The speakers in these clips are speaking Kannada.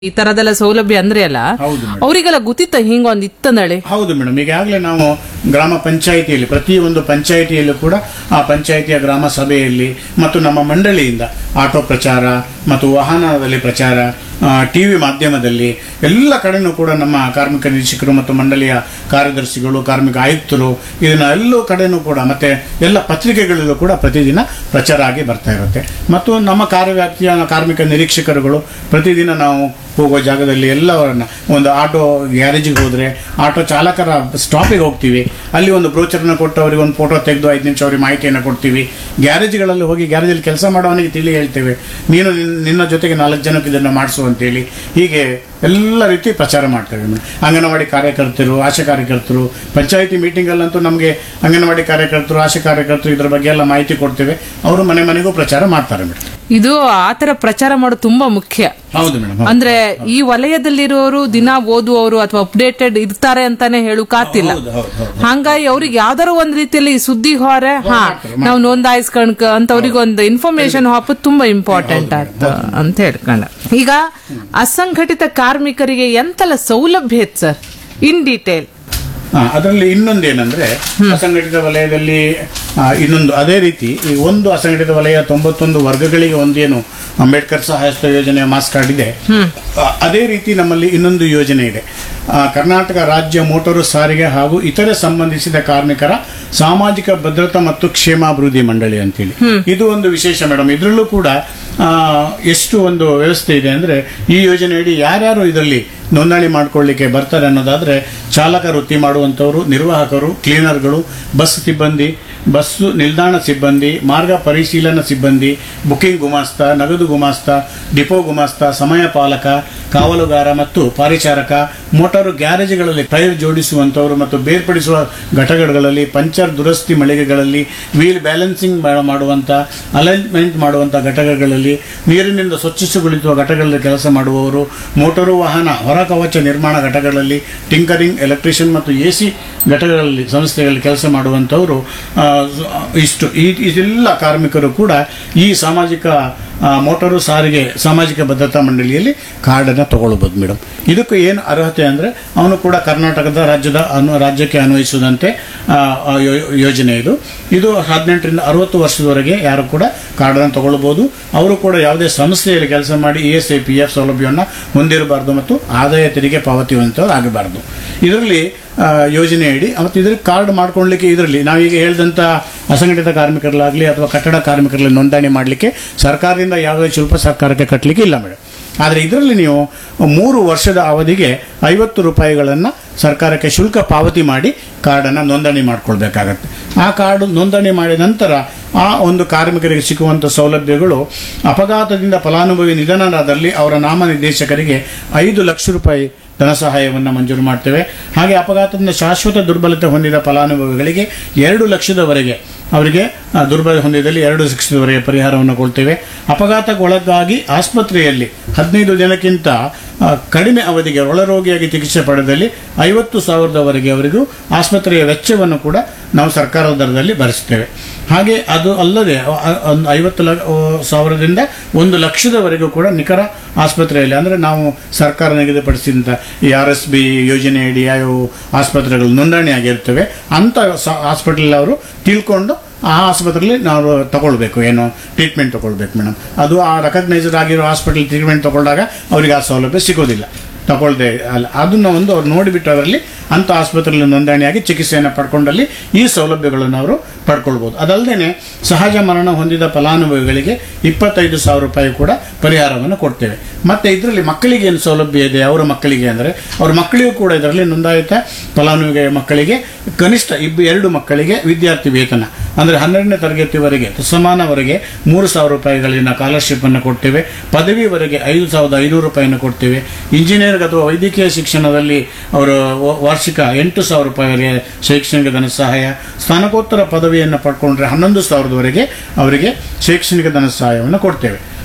ಈ ತರದೆಲ್ಲ ಸೌಲಭ್ಯ ಅಂದ್ರೆ ಅಲ್ಲ ಹೌದು ಮೇಡಮ್. ಅವರಿಗೆಲ್ಲ ಗೊತ್ತಿತ್ತ ಹಿಂಗೊಂದ್ ಇತ್ತಂದಳಿ ಹೌದು ಮೇಡಮ್ ಈಗಾಗಲೇ ನಾವು ಗ್ರಾಮ ಪಂಚಾಯಿತಿಯಲ್ಲಿ ಪ್ರತಿಯೊಂದು ಪಂಚಾಯಿತಿಯಲ್ಲೂ ಕೂಡ ಆ ಪಂಚಾಯಿತಿಯ ಗ್ರಾಮ ಸಭೆಯಲ್ಲಿ ಮತ್ತು ನಮ್ಮ ಮಂಡಳಿಯಿಂದ ಆಟೋ ಪ್ರಚಾರ ಮತ್ತು ವಾಹನದಲ್ಲಿ ಪ್ರಚಾರ ಟಿವಿ ಮಾಧ್ಯಮದಲ್ಲಿ ಎಲ್ಲ ಕಡೆನೂ ಕೂಡ ನಮ್ಮ ಕಾರ್ಮಿಕ ನಿರೀಕ್ಷಕರು ಮತ್ತು ಮಂಡಳಿಯ ಕಾರ್ಯದರ್ಶಿಗಳು ಕಾರ್ಮಿಕ ಆಯುಕ್ತರು ಇದನ್ನ ಎಲ್ಲೂ ಕಡೆನೂ ಕೂಡ ಮತ್ತೆ ಎಲ್ಲ ಪತ್ರಿಕೆಗಳಲ್ಲೂ ಕೂಡ ಪ್ರತಿದಿನ ಪ್ರಚಾರ ಆಗಿ ಬರ್ತಾ ಇರುತ್ತೆ ಮತ್ತು ನಮ್ಮ ಕಾರ್ಯವ್ಯಾಪ್ತಿಯ ಕಾರ್ಮಿಕ ನಿರೀಕ್ಷಕರುಗಳು ಪ್ರತಿದಿನ ನಾವು ಹೋಗೋ ಜಾಗದಲ್ಲಿ ಎಲ್ಲವರನ್ನ ಒಂದು ಆಟೋ ಗ್ಯಾರೇಜಿಗೆ ಹೋದ್ರೆ ಆಟೋ ಚಾಲಕರ ಸ್ಟಾಪಿಗೆ ಹೋಗ್ತೀವಿ ಅಲ್ಲಿ ಒಂದು ಬ್ರೋಚರ್ನ ಕೊಟ್ಟು ಅವರಿಗೆ ಒಂದು ಫೋಟೋ ತೆಗೆದು ಐದು ನಿಮಿಷ ಅವರಿಗೆ ಮಾಹಿತಿಯನ್ನು ಕೊಡ್ತೀವಿ ಗ್ಯಾರೇಜ್ಗಳಲ್ಲಿ ಹೋಗಿ ಗ್ಯಾರೇಜಲ್ಲಿ ಕೆಲಸ ಮಾಡೋವನಿಗೆ ತಿಳಿ ಹೇಳ್ತೇವೆ ನೀನು ನಿನ್- ನಿನ್ನ ಜೊತೆಗೆ ನಾಲ್ಕು ಜನಕ್ಕೆ ಇದನ್ನು ಮಾಡಿಸು ಅಂತೇಳಿ ಹೀಗೆ ಎಲ್ಲ ರೀತಿ ಪ್ರಚಾರ ಮಾಡ್ತೇವೆ ಮೇಡಮ್. ಅಂಗನವಾಡಿ ಕಾರ್ಯಕರ್ತರು ಆಶಾ ಕಾರ್ಯಕರ್ತರು ಪಂಚಾಯಿತಿ ಮೀಟಿಂಗಲ್ಲಂತೂ ನಮಗೆ ಅಂಗನವಾಡಿ ಕಾರ್ಯಕರ್ತರು ಆಶಾ ಕಾರ್ಯಕರ್ತರು ಇದರ ಬಗ್ಗೆ ಎಲ್ಲ ಮಾಹಿತಿ ಕೊಡ್ತೇವೆ ಅವರು ಮನೆ ಮನೆಗೂ ಪ್ರಚಾರ ಮಾಡ್ತಾರೆ ಮೇಡಮ್ ಇದು ಆತರ ಪ್ರಚಾರ ಮಾಡೋದು ತುಂಬಾ ಮುಖ್ಯ ಹೌದು ಮೇಡಮ್ ಅಂದ್ರೆ ಈ ವಲಯದಲ್ಲಿರೋರು ದಿನ ಓದುವವರು ಅಥವಾ ಅಪ್ಡೇಟೆಡ್ ಇರ್ತಾರೆ ಅಂತಾನೆ ಹೇಳುಕಾತಿಲ್ಲ ಹೌದು, ಹೌದು, ಹೌದು. ಹಂಗಾಗಿ ಅವ್ರಿಗೆ ಯಾವ್ದಾರ ಒಂದ್ ರೀತಿಯಲ್ಲಿ ಈ ಸುದ್ದಿ ಹೊರೆ ಹಾ ನಾವು ನೋಂದಾಯಿಸ್ಕೊಂಡ್ ಅಂತ ಅವ್ರಿಗೆ ಒಂದು ಇನ್ಫಾರ್ಮೇಶನ್ ಹಾಕೋದು ತುಂಬಾ ಇಂಪಾರ್ಟೆಂಟ್ ಆಯ್ತು ಅಂತ ಹೇಳ್ಕೊಂಡ ಈಗ ಅಸಂಘಟಿತ ಕಾರ್ಮಿಕರಿಗೆ ಎಂತೆಲ್ಲ ಸೌಲಭ್ಯ ಇತ್ತು ಸರ್ ಇನ್ ಡೀಟೇಲ್ ಆ, ಅದರಲ್ಲಿ ಇನ್ನೊಂದೇನೆಂದ್ರೆ ಅಸಂಘಟಿತ ವಲಯದಲ್ಲಿ ಆ, ಇನ್ನೊಂದು ಅದೇ ರೀತಿ ಈ ಒಂದು ಅಸಂಘಟಿತ ವಲಯ ತೊಂಬತ್ತೊಂದು ವರ್ಗಗಳಿಗೆ ಒಂದೇನು ಅಂಬೇಡ್ಕರ್ ಸಹಾಯಸ್ತ ಯೋಜನೆ ಮಾಸ್ ಕಾರ್ಡ್ ಇದೆ ಆ, ಅದೇ ರೀತಿ ನಮ್ಮಲ್ಲಿ ಇನ್ನೊಂದು ಯೋಜನೆ ಇದೆ ಆ, ಕರ್ನಾಟಕ ರಾಜ್ಯ ಮೋಟಾರು ಸಾರಿಗೆ ಹಾಗೂ ಇತರೆ ಸಂಬಂಧಿಸಿದ ಕಾರ್ಮಿಕರ ಸಾಮಾಜಿಕ ಭದ್ರತಾ ಮತ್ತು ಕ್ಷೇಮಾಭಿವೃದ್ಧಿ ಮಂಡಳಿ ಅಂತೇಳಿ ಇದು ಒಂದು ವಿಶೇಷ ಮೇಡಮ್ ಇದರಲ್ಲೂ ಕೂಡ ಆ, ಎಷ್ಟು ಒಂದು ವ್ಯವಸ್ಥೆ ಇದೆ ಅಂದ್ರೆ ಈ ಯೋಜನೆಯಡಿ ಯಾರ್ಯಾರು ಇದರಲ್ಲಿ ನೋಂದಣಿ ಮಾಡ್ಕೊಳ್ಳಿಕ್ಕೆ ಬರ್ತಾರೆ ಅನ್ನೋದಾದ್ರೆ ಚಾಲಕ ವೃತ್ತಿ ಮಾಡುವಂತವರು ನಿರ್ವಾಹಕರು ಕ್ಲೀನರ್ಗಳು ಬಸ್ ಸಿಬ್ಬಂದಿ ಬಸ್ಸು ನಿಲ್ದಾಣ ಸಿಬ್ಬಂದಿ ಮಾರ್ಗ ಪರಿಶೀಲನಾ ಸಿಬ್ಬಂದಿ ಬುಕಿಂಗ್ ಗುಮಾಸ್ತ ನಗದು ಗುಮಾಸ್ತ ಡಿಪೋ ಗುಮಾಸ್ತ ಸಮಯ ಪಾಲಕ ಕಾವಲುಗಾರ ಮತ್ತು ಪಾರಿಚಾರಕ ಮೋಟಾರು ಗ್ಯಾರೇಜ್ಗಳಲ್ಲಿ ಟೈರ್ ಜೋಡಿಸುವಂತವರು ಮತ್ತು ಬೇರ್ಪಡಿಸುವ ಘಟಕಗಳಲ್ಲಿ ಪಂಚರ್ ದುರಸ್ತಿ ಮಳಿಗೆಗಳಲ್ಲಿ ವೀಲ್ ಬ್ಯಾಲೆನ್ಸಿಂಗ್ ಮಾಡುವಂತ ಅಲೈನ್ಮೆಂಟ್ ಮಾಡುವಂತ ಘಟಕಗಳಲ್ಲಿ ನೀರಿನಿಂದ ಸ್ವಚ್ಛಗೊಳಿಸುವ ಘಟಕಗಳಲ್ಲಿ ಕೆಲಸ ಮಾಡುವವರು ಮೋಟಾರು ವಾಹನ ಹೊರ ಕವಚ ನಿರ್ಮಾಣ ಘಟಕಗಳಲ್ಲಿ ಟಿಂಕರಿಂಗ್ ಎಲೆಕ್ಟ್ರಿಷಿಯನ್ ಮತ್ತು ಎ ಸಿ ಘಟಕಗಳಲ್ಲಿ ಸಂಸ್ಥೆಗಳಲ್ಲಿ ಕೆಲಸ ಮಾಡುವಂತವರು ಆ, ಇಷ್ಟು ಈ ಇದೆಲ್ಲ ಕಾರ್ಮಿಕರು ಕೂಡ ಈ ಸಾಮಾಜಿಕ ಆ, ಮೋಟಾರು ಸಾರಿಗೆ ಸಾಮಾಜಿಕ ಭದ್ರತಾ ಮಂಡಳಿಯಲ್ಲಿ ಕಾರ್ಡನ್ನು ತಗೊಳ್ಬೋದು ಮೇಡಮ್ ಇದಕ್ಕೆ ಏನು ಅರ್ಹತೆ ಅಂದರೆ ಅವನು ಕೂಡ ಕರ್ನಾಟಕದ ರಾಜ್ಯದ ಅನು ರಾಜ್ಯಕ್ಕೆ ಅನ್ವಯಿಸುವಂತೆ ಆ, ಆ, ಯೋ- ಯೋಜನೆ ಇದು ಇದು ಹದಿನೆಂಟರಿಂದ ಅರವತ್ತು ವರ್ಷದವರೆಗೆ ಯಾರು ಕೂಡ ಕಾರ್ಡನ್ನು ತಗೊಳ್ಬೋದು ಅವರು ಕೂಡ ಯಾವುದೇ ಸಂಸ್ಥೆಯಲ್ಲಿ ಕೆಲಸ ಮಾಡಿ E S I P F ಸೌಲಭ್ಯವನ್ನು ಹೊಂದಿರಬಾರ್ದು ಮತ್ತು ಆದಾಯ ತೆರಿಗೆ ಪಾವತಿಯುವಂಥವ್ರು ಆಗಬಾರ್ದು ಇದರಲ್ಲಿ ಆ, ಯೋಜನೆಯಡಿ ಮತ್ತು ಇದರಲ್ಲಿ ಕಾರ್ಡ್ ಮಾಡ್ಕೊಳ್ಳಿಕ್ಕೆ ಇದರಲ್ಲಿ ನಾವೀಗ ಹೇಳಿದಂಥ ಅಸಂಘಟಿತ ಕಾರ್ಮಿಕರಲ್ಲಾಗಲಿ ಅಥವಾ ಕಟ್ಟಡ ಕಾರ್ಮಿಕರಲ್ಲಿ ನೋಂದಣಿ ಮಾಡಲಿಕ್ಕೆ ಸರ್ಕಾರದಿಂದ ಯಾವುದೇ ಶುಲ್ಕ ಸರ್ಕಾರಕ್ಕೆ ಕಟ್ಟಲಿಕ್ಕೆ ಇಲ್ಲ ಮೇಡಮ್ ಆದರೆ ಇದರಲ್ಲಿ ನೀವು ಮೂರು ವರ್ಷದ ಅವಧಿಗೆ ಐವತ್ತು ರೂಪಾಯಿಗಳನ್ನು ಸರ್ಕಾರಕ್ಕೆ ಶುಲ್ಕ ಪಾವತಿ ಮಾಡಿ ಕಾರ್ಡನ್ನು ನೋಂದಣಿ ಮಾಡ್ಕೊಳ್ಬೇಕಾಗತ್ತೆ ಆ ಕಾರ್ಡು ನೋಂದಣಿ ಮಾಡಿದ ನಂತರ ಆ ಒಂದು ಕಾರ್ಮಿಕರಿಗೆ ಸಿಗುವಂಥ ಸೌಲಭ್ಯಗಳು ಅಪಘಾತದಿಂದ ಫಲಾನುಭವಿ ನಿಧನರಾದಲ್ಲಿ ಅವರ ನಾಮನಿರ್ದೇಶಕರಿಗೆ ಐದು ಲಕ್ಷ ರೂಪಾಯಿ ಧನ ಸಹಾಯವನ್ನು ಮಂಜೂರು ಮಾಡ್ತೇವೆ ಹಾಗೆ ಅಪಘಾತದಿಂದ ಶಾಶ್ವತ ದುರ್ಬಲತೆ ಹೊಂದಿದ ಫಲಾನುಭವಿಗಳಿಗೆ ಎರಡು ಲಕ್ಷದವರೆಗೆ ಅವರಿಗೆ ಆ, ದುರ್ಬಲ ಹೊಂದಿದಲ್ಲಿ ಎರಡು ಲಕ್ಷದವರೆಗೆ ಪರಿಹಾರವನ್ನು ಕೊಡ್ತೇವೆ ಅಪಘಾತಕ್ಕೊಳಗಾಗಿ ಆಸ್ಪತ್ರೆಯಲ್ಲಿ ಹದಿನೈದು ದಿನಕ್ಕಿಂತ ಆ, ಕಡಿಮೆ ಅವಧಿಗೆ ಒಳರೋಗಿಯಾಗಿ ಚಿಕಿತ್ಸೆ ಪಡೆದಲ್ಲಿ ಐವತ್ತು ಸಾವಿರದವರೆಗೆ ಅವರಿಗೂ ಆಸ್ಪತ್ರೆಯ ವೆಚ್ಚವನ್ನು ಕೂಡ ನಾವು ಸರ್ಕಾರದ ದರದಲ್ಲಿ ಭರಿಸ್ತೇವೆ ಹಾಗೆ ಅದು ಅಲ್ಲದೆ ಅ- ಅ- ಒಂದು ಐವತ್ತು ಲ ಆ, ಸಾವಿರದಿಂದ ಒಂದು ಲಕ್ಷದವರೆಗೂ ಕೂಡ ನಿಖರ ಆಸ್ಪತ್ರೆಯಲ್ಲಿ ಅಂದರೆ ನಾವು ಸರ್ಕಾರ ನಿಗದಿಪಡಿಸಿದಂಥ ಈ ಆರ್ ಎಸ್ ಬಿ ಯೋಜನೆಯಡಿ ಯಾವ ಆಸ್ಪತ್ರೆಗಳು ನೋಂದಣಿ ಆಗಿರ್ತವೆ ಅಂಥ ಹಾಸ್ಪಿಟಲ್ ಅವರು ತಿಳ್ಕೊಂಡು ಆ ಆಸ್ಪತ್ರೆಯಲ್ಲಿ ನಾವು ತಗೊಳ್ಬೇಕು ಏನು ಟ್ರೀಟ್ಮೆಂಟ್ ತಗೊಳ್ಬೇಕು ಮೇಡಮ್ ಅದು ಆ ರೆಕಗ್ನೈಸ್ಡ್ ಆಗಿರೋ ಹಾಸ್ಪಿಟಲ್ ಟ್ರೀಟ್ಮೆಂಟ್ ತಗೊಂಡಾಗ ಅವರಿಗೆ ಆ ಸೌಲಭ್ಯ ಸಿಗೋದಿಲ್ಲ ತಗೊಳ್ದೆ ಅಲ್ಲ ಅದನ್ನ ಒಂದು ಅವ್ರು ನೋಡಿಬಿಟ್ಟು ಅದರಲ್ಲಿ ಅಂಥ ಆಸ್ಪತ್ರೆಯಲ್ಲಿ ನೋಂದಣಿಯಾಗಿ ಚಿಕಿತ್ಸೆಯನ್ನು ಪಡ್ಕೊಂಡಲ್ಲಿ ಈ ಸೌಲಭ್ಯಗಳನ್ನು ಅವರು ಪಡ್ಕೊಳ್ಬೋದು ಅದಲ್ಲದೆ ಸಹಜ ಮರಣ ಹೊಂದಿದ ಫಲಾನುಭವಿಗಳಿಗೆ ಇಪ್ಪತ್ತೈದು ಸಾವಿರ ರೂಪಾಯಿ ಕೂಡ ಪರಿಹಾರವನ್ನು ಕೊಡ್ತೇವೆ ಮತ್ತೆ ಇದರಲ್ಲಿ ಮಕ್ಕಳಿಗೆ ಏನು ಸೌಲಭ್ಯ ಇದೆ ಅವರ ಮಕ್ಕಳಿಗೆ ಅಂದರೆ ಅವ್ರ ಮಕ್ಕಳಿಗೂ ಕೂಡ ಇದರಲ್ಲಿ ನೋಂದಾಯಿತ ಫಲಾನುಭವಿ ಮಕ್ಕಳಿಗೆ ಕನಿಷ್ಠ ಇಬ್ಬ ಎರಡು ಮಕ್ಕಳಿಗೆ ವಿದ್ಯಾರ್ಥಿ ವೇತನ ಅಂದರೆ ಹನ್ನೆರಡನೇ ತರಗತಿವರೆಗೆ ಸಮಾನವರೆಗೆ ಮೂರು ಸಾವಿರ ರೂಪಾಯಿಗಳಿನ ಸ್ಕಾಲರ್ಶಿಪ್ ಅನ್ನು ಕೊಡ್ತೇವೆ ಪದವಿವರೆಗೆ ಐದು ಸಾವಿರದ ಐನೂರು ರೂಪಾಯಿಯನ್ನು ಕೊಡ್ತೇವೆ ಇಂಜಿನಿಯರ್ ಅಥವಾ ವೈದ್ಯಕೀಯ ಶಿಕ್ಷಣದಲ್ಲಿ ಅವರು ವ- ವಾರ್ಷಿಕ ಎಂಟು ಸಾವಿರ ರೂಪಾಯಿವರೆಗೆ ಶೈಕ್ಷಣಿಕ ಧನ ಸಹಾಯ ಸ್ನಾತಕೋತ್ತರ ಪದವಿಯನ್ನು ಪಡ್ಕೊಂಡ್ರೆ ಹನ್ನೊಂದು ಸಾವಿರದವರೆಗೆ ಅವರಿಗೆ ಶೈಕ್ಷಣಿಕ ಧನ ಸಹಾಯವನ್ನು ಕೊಡ್ತೇವೆ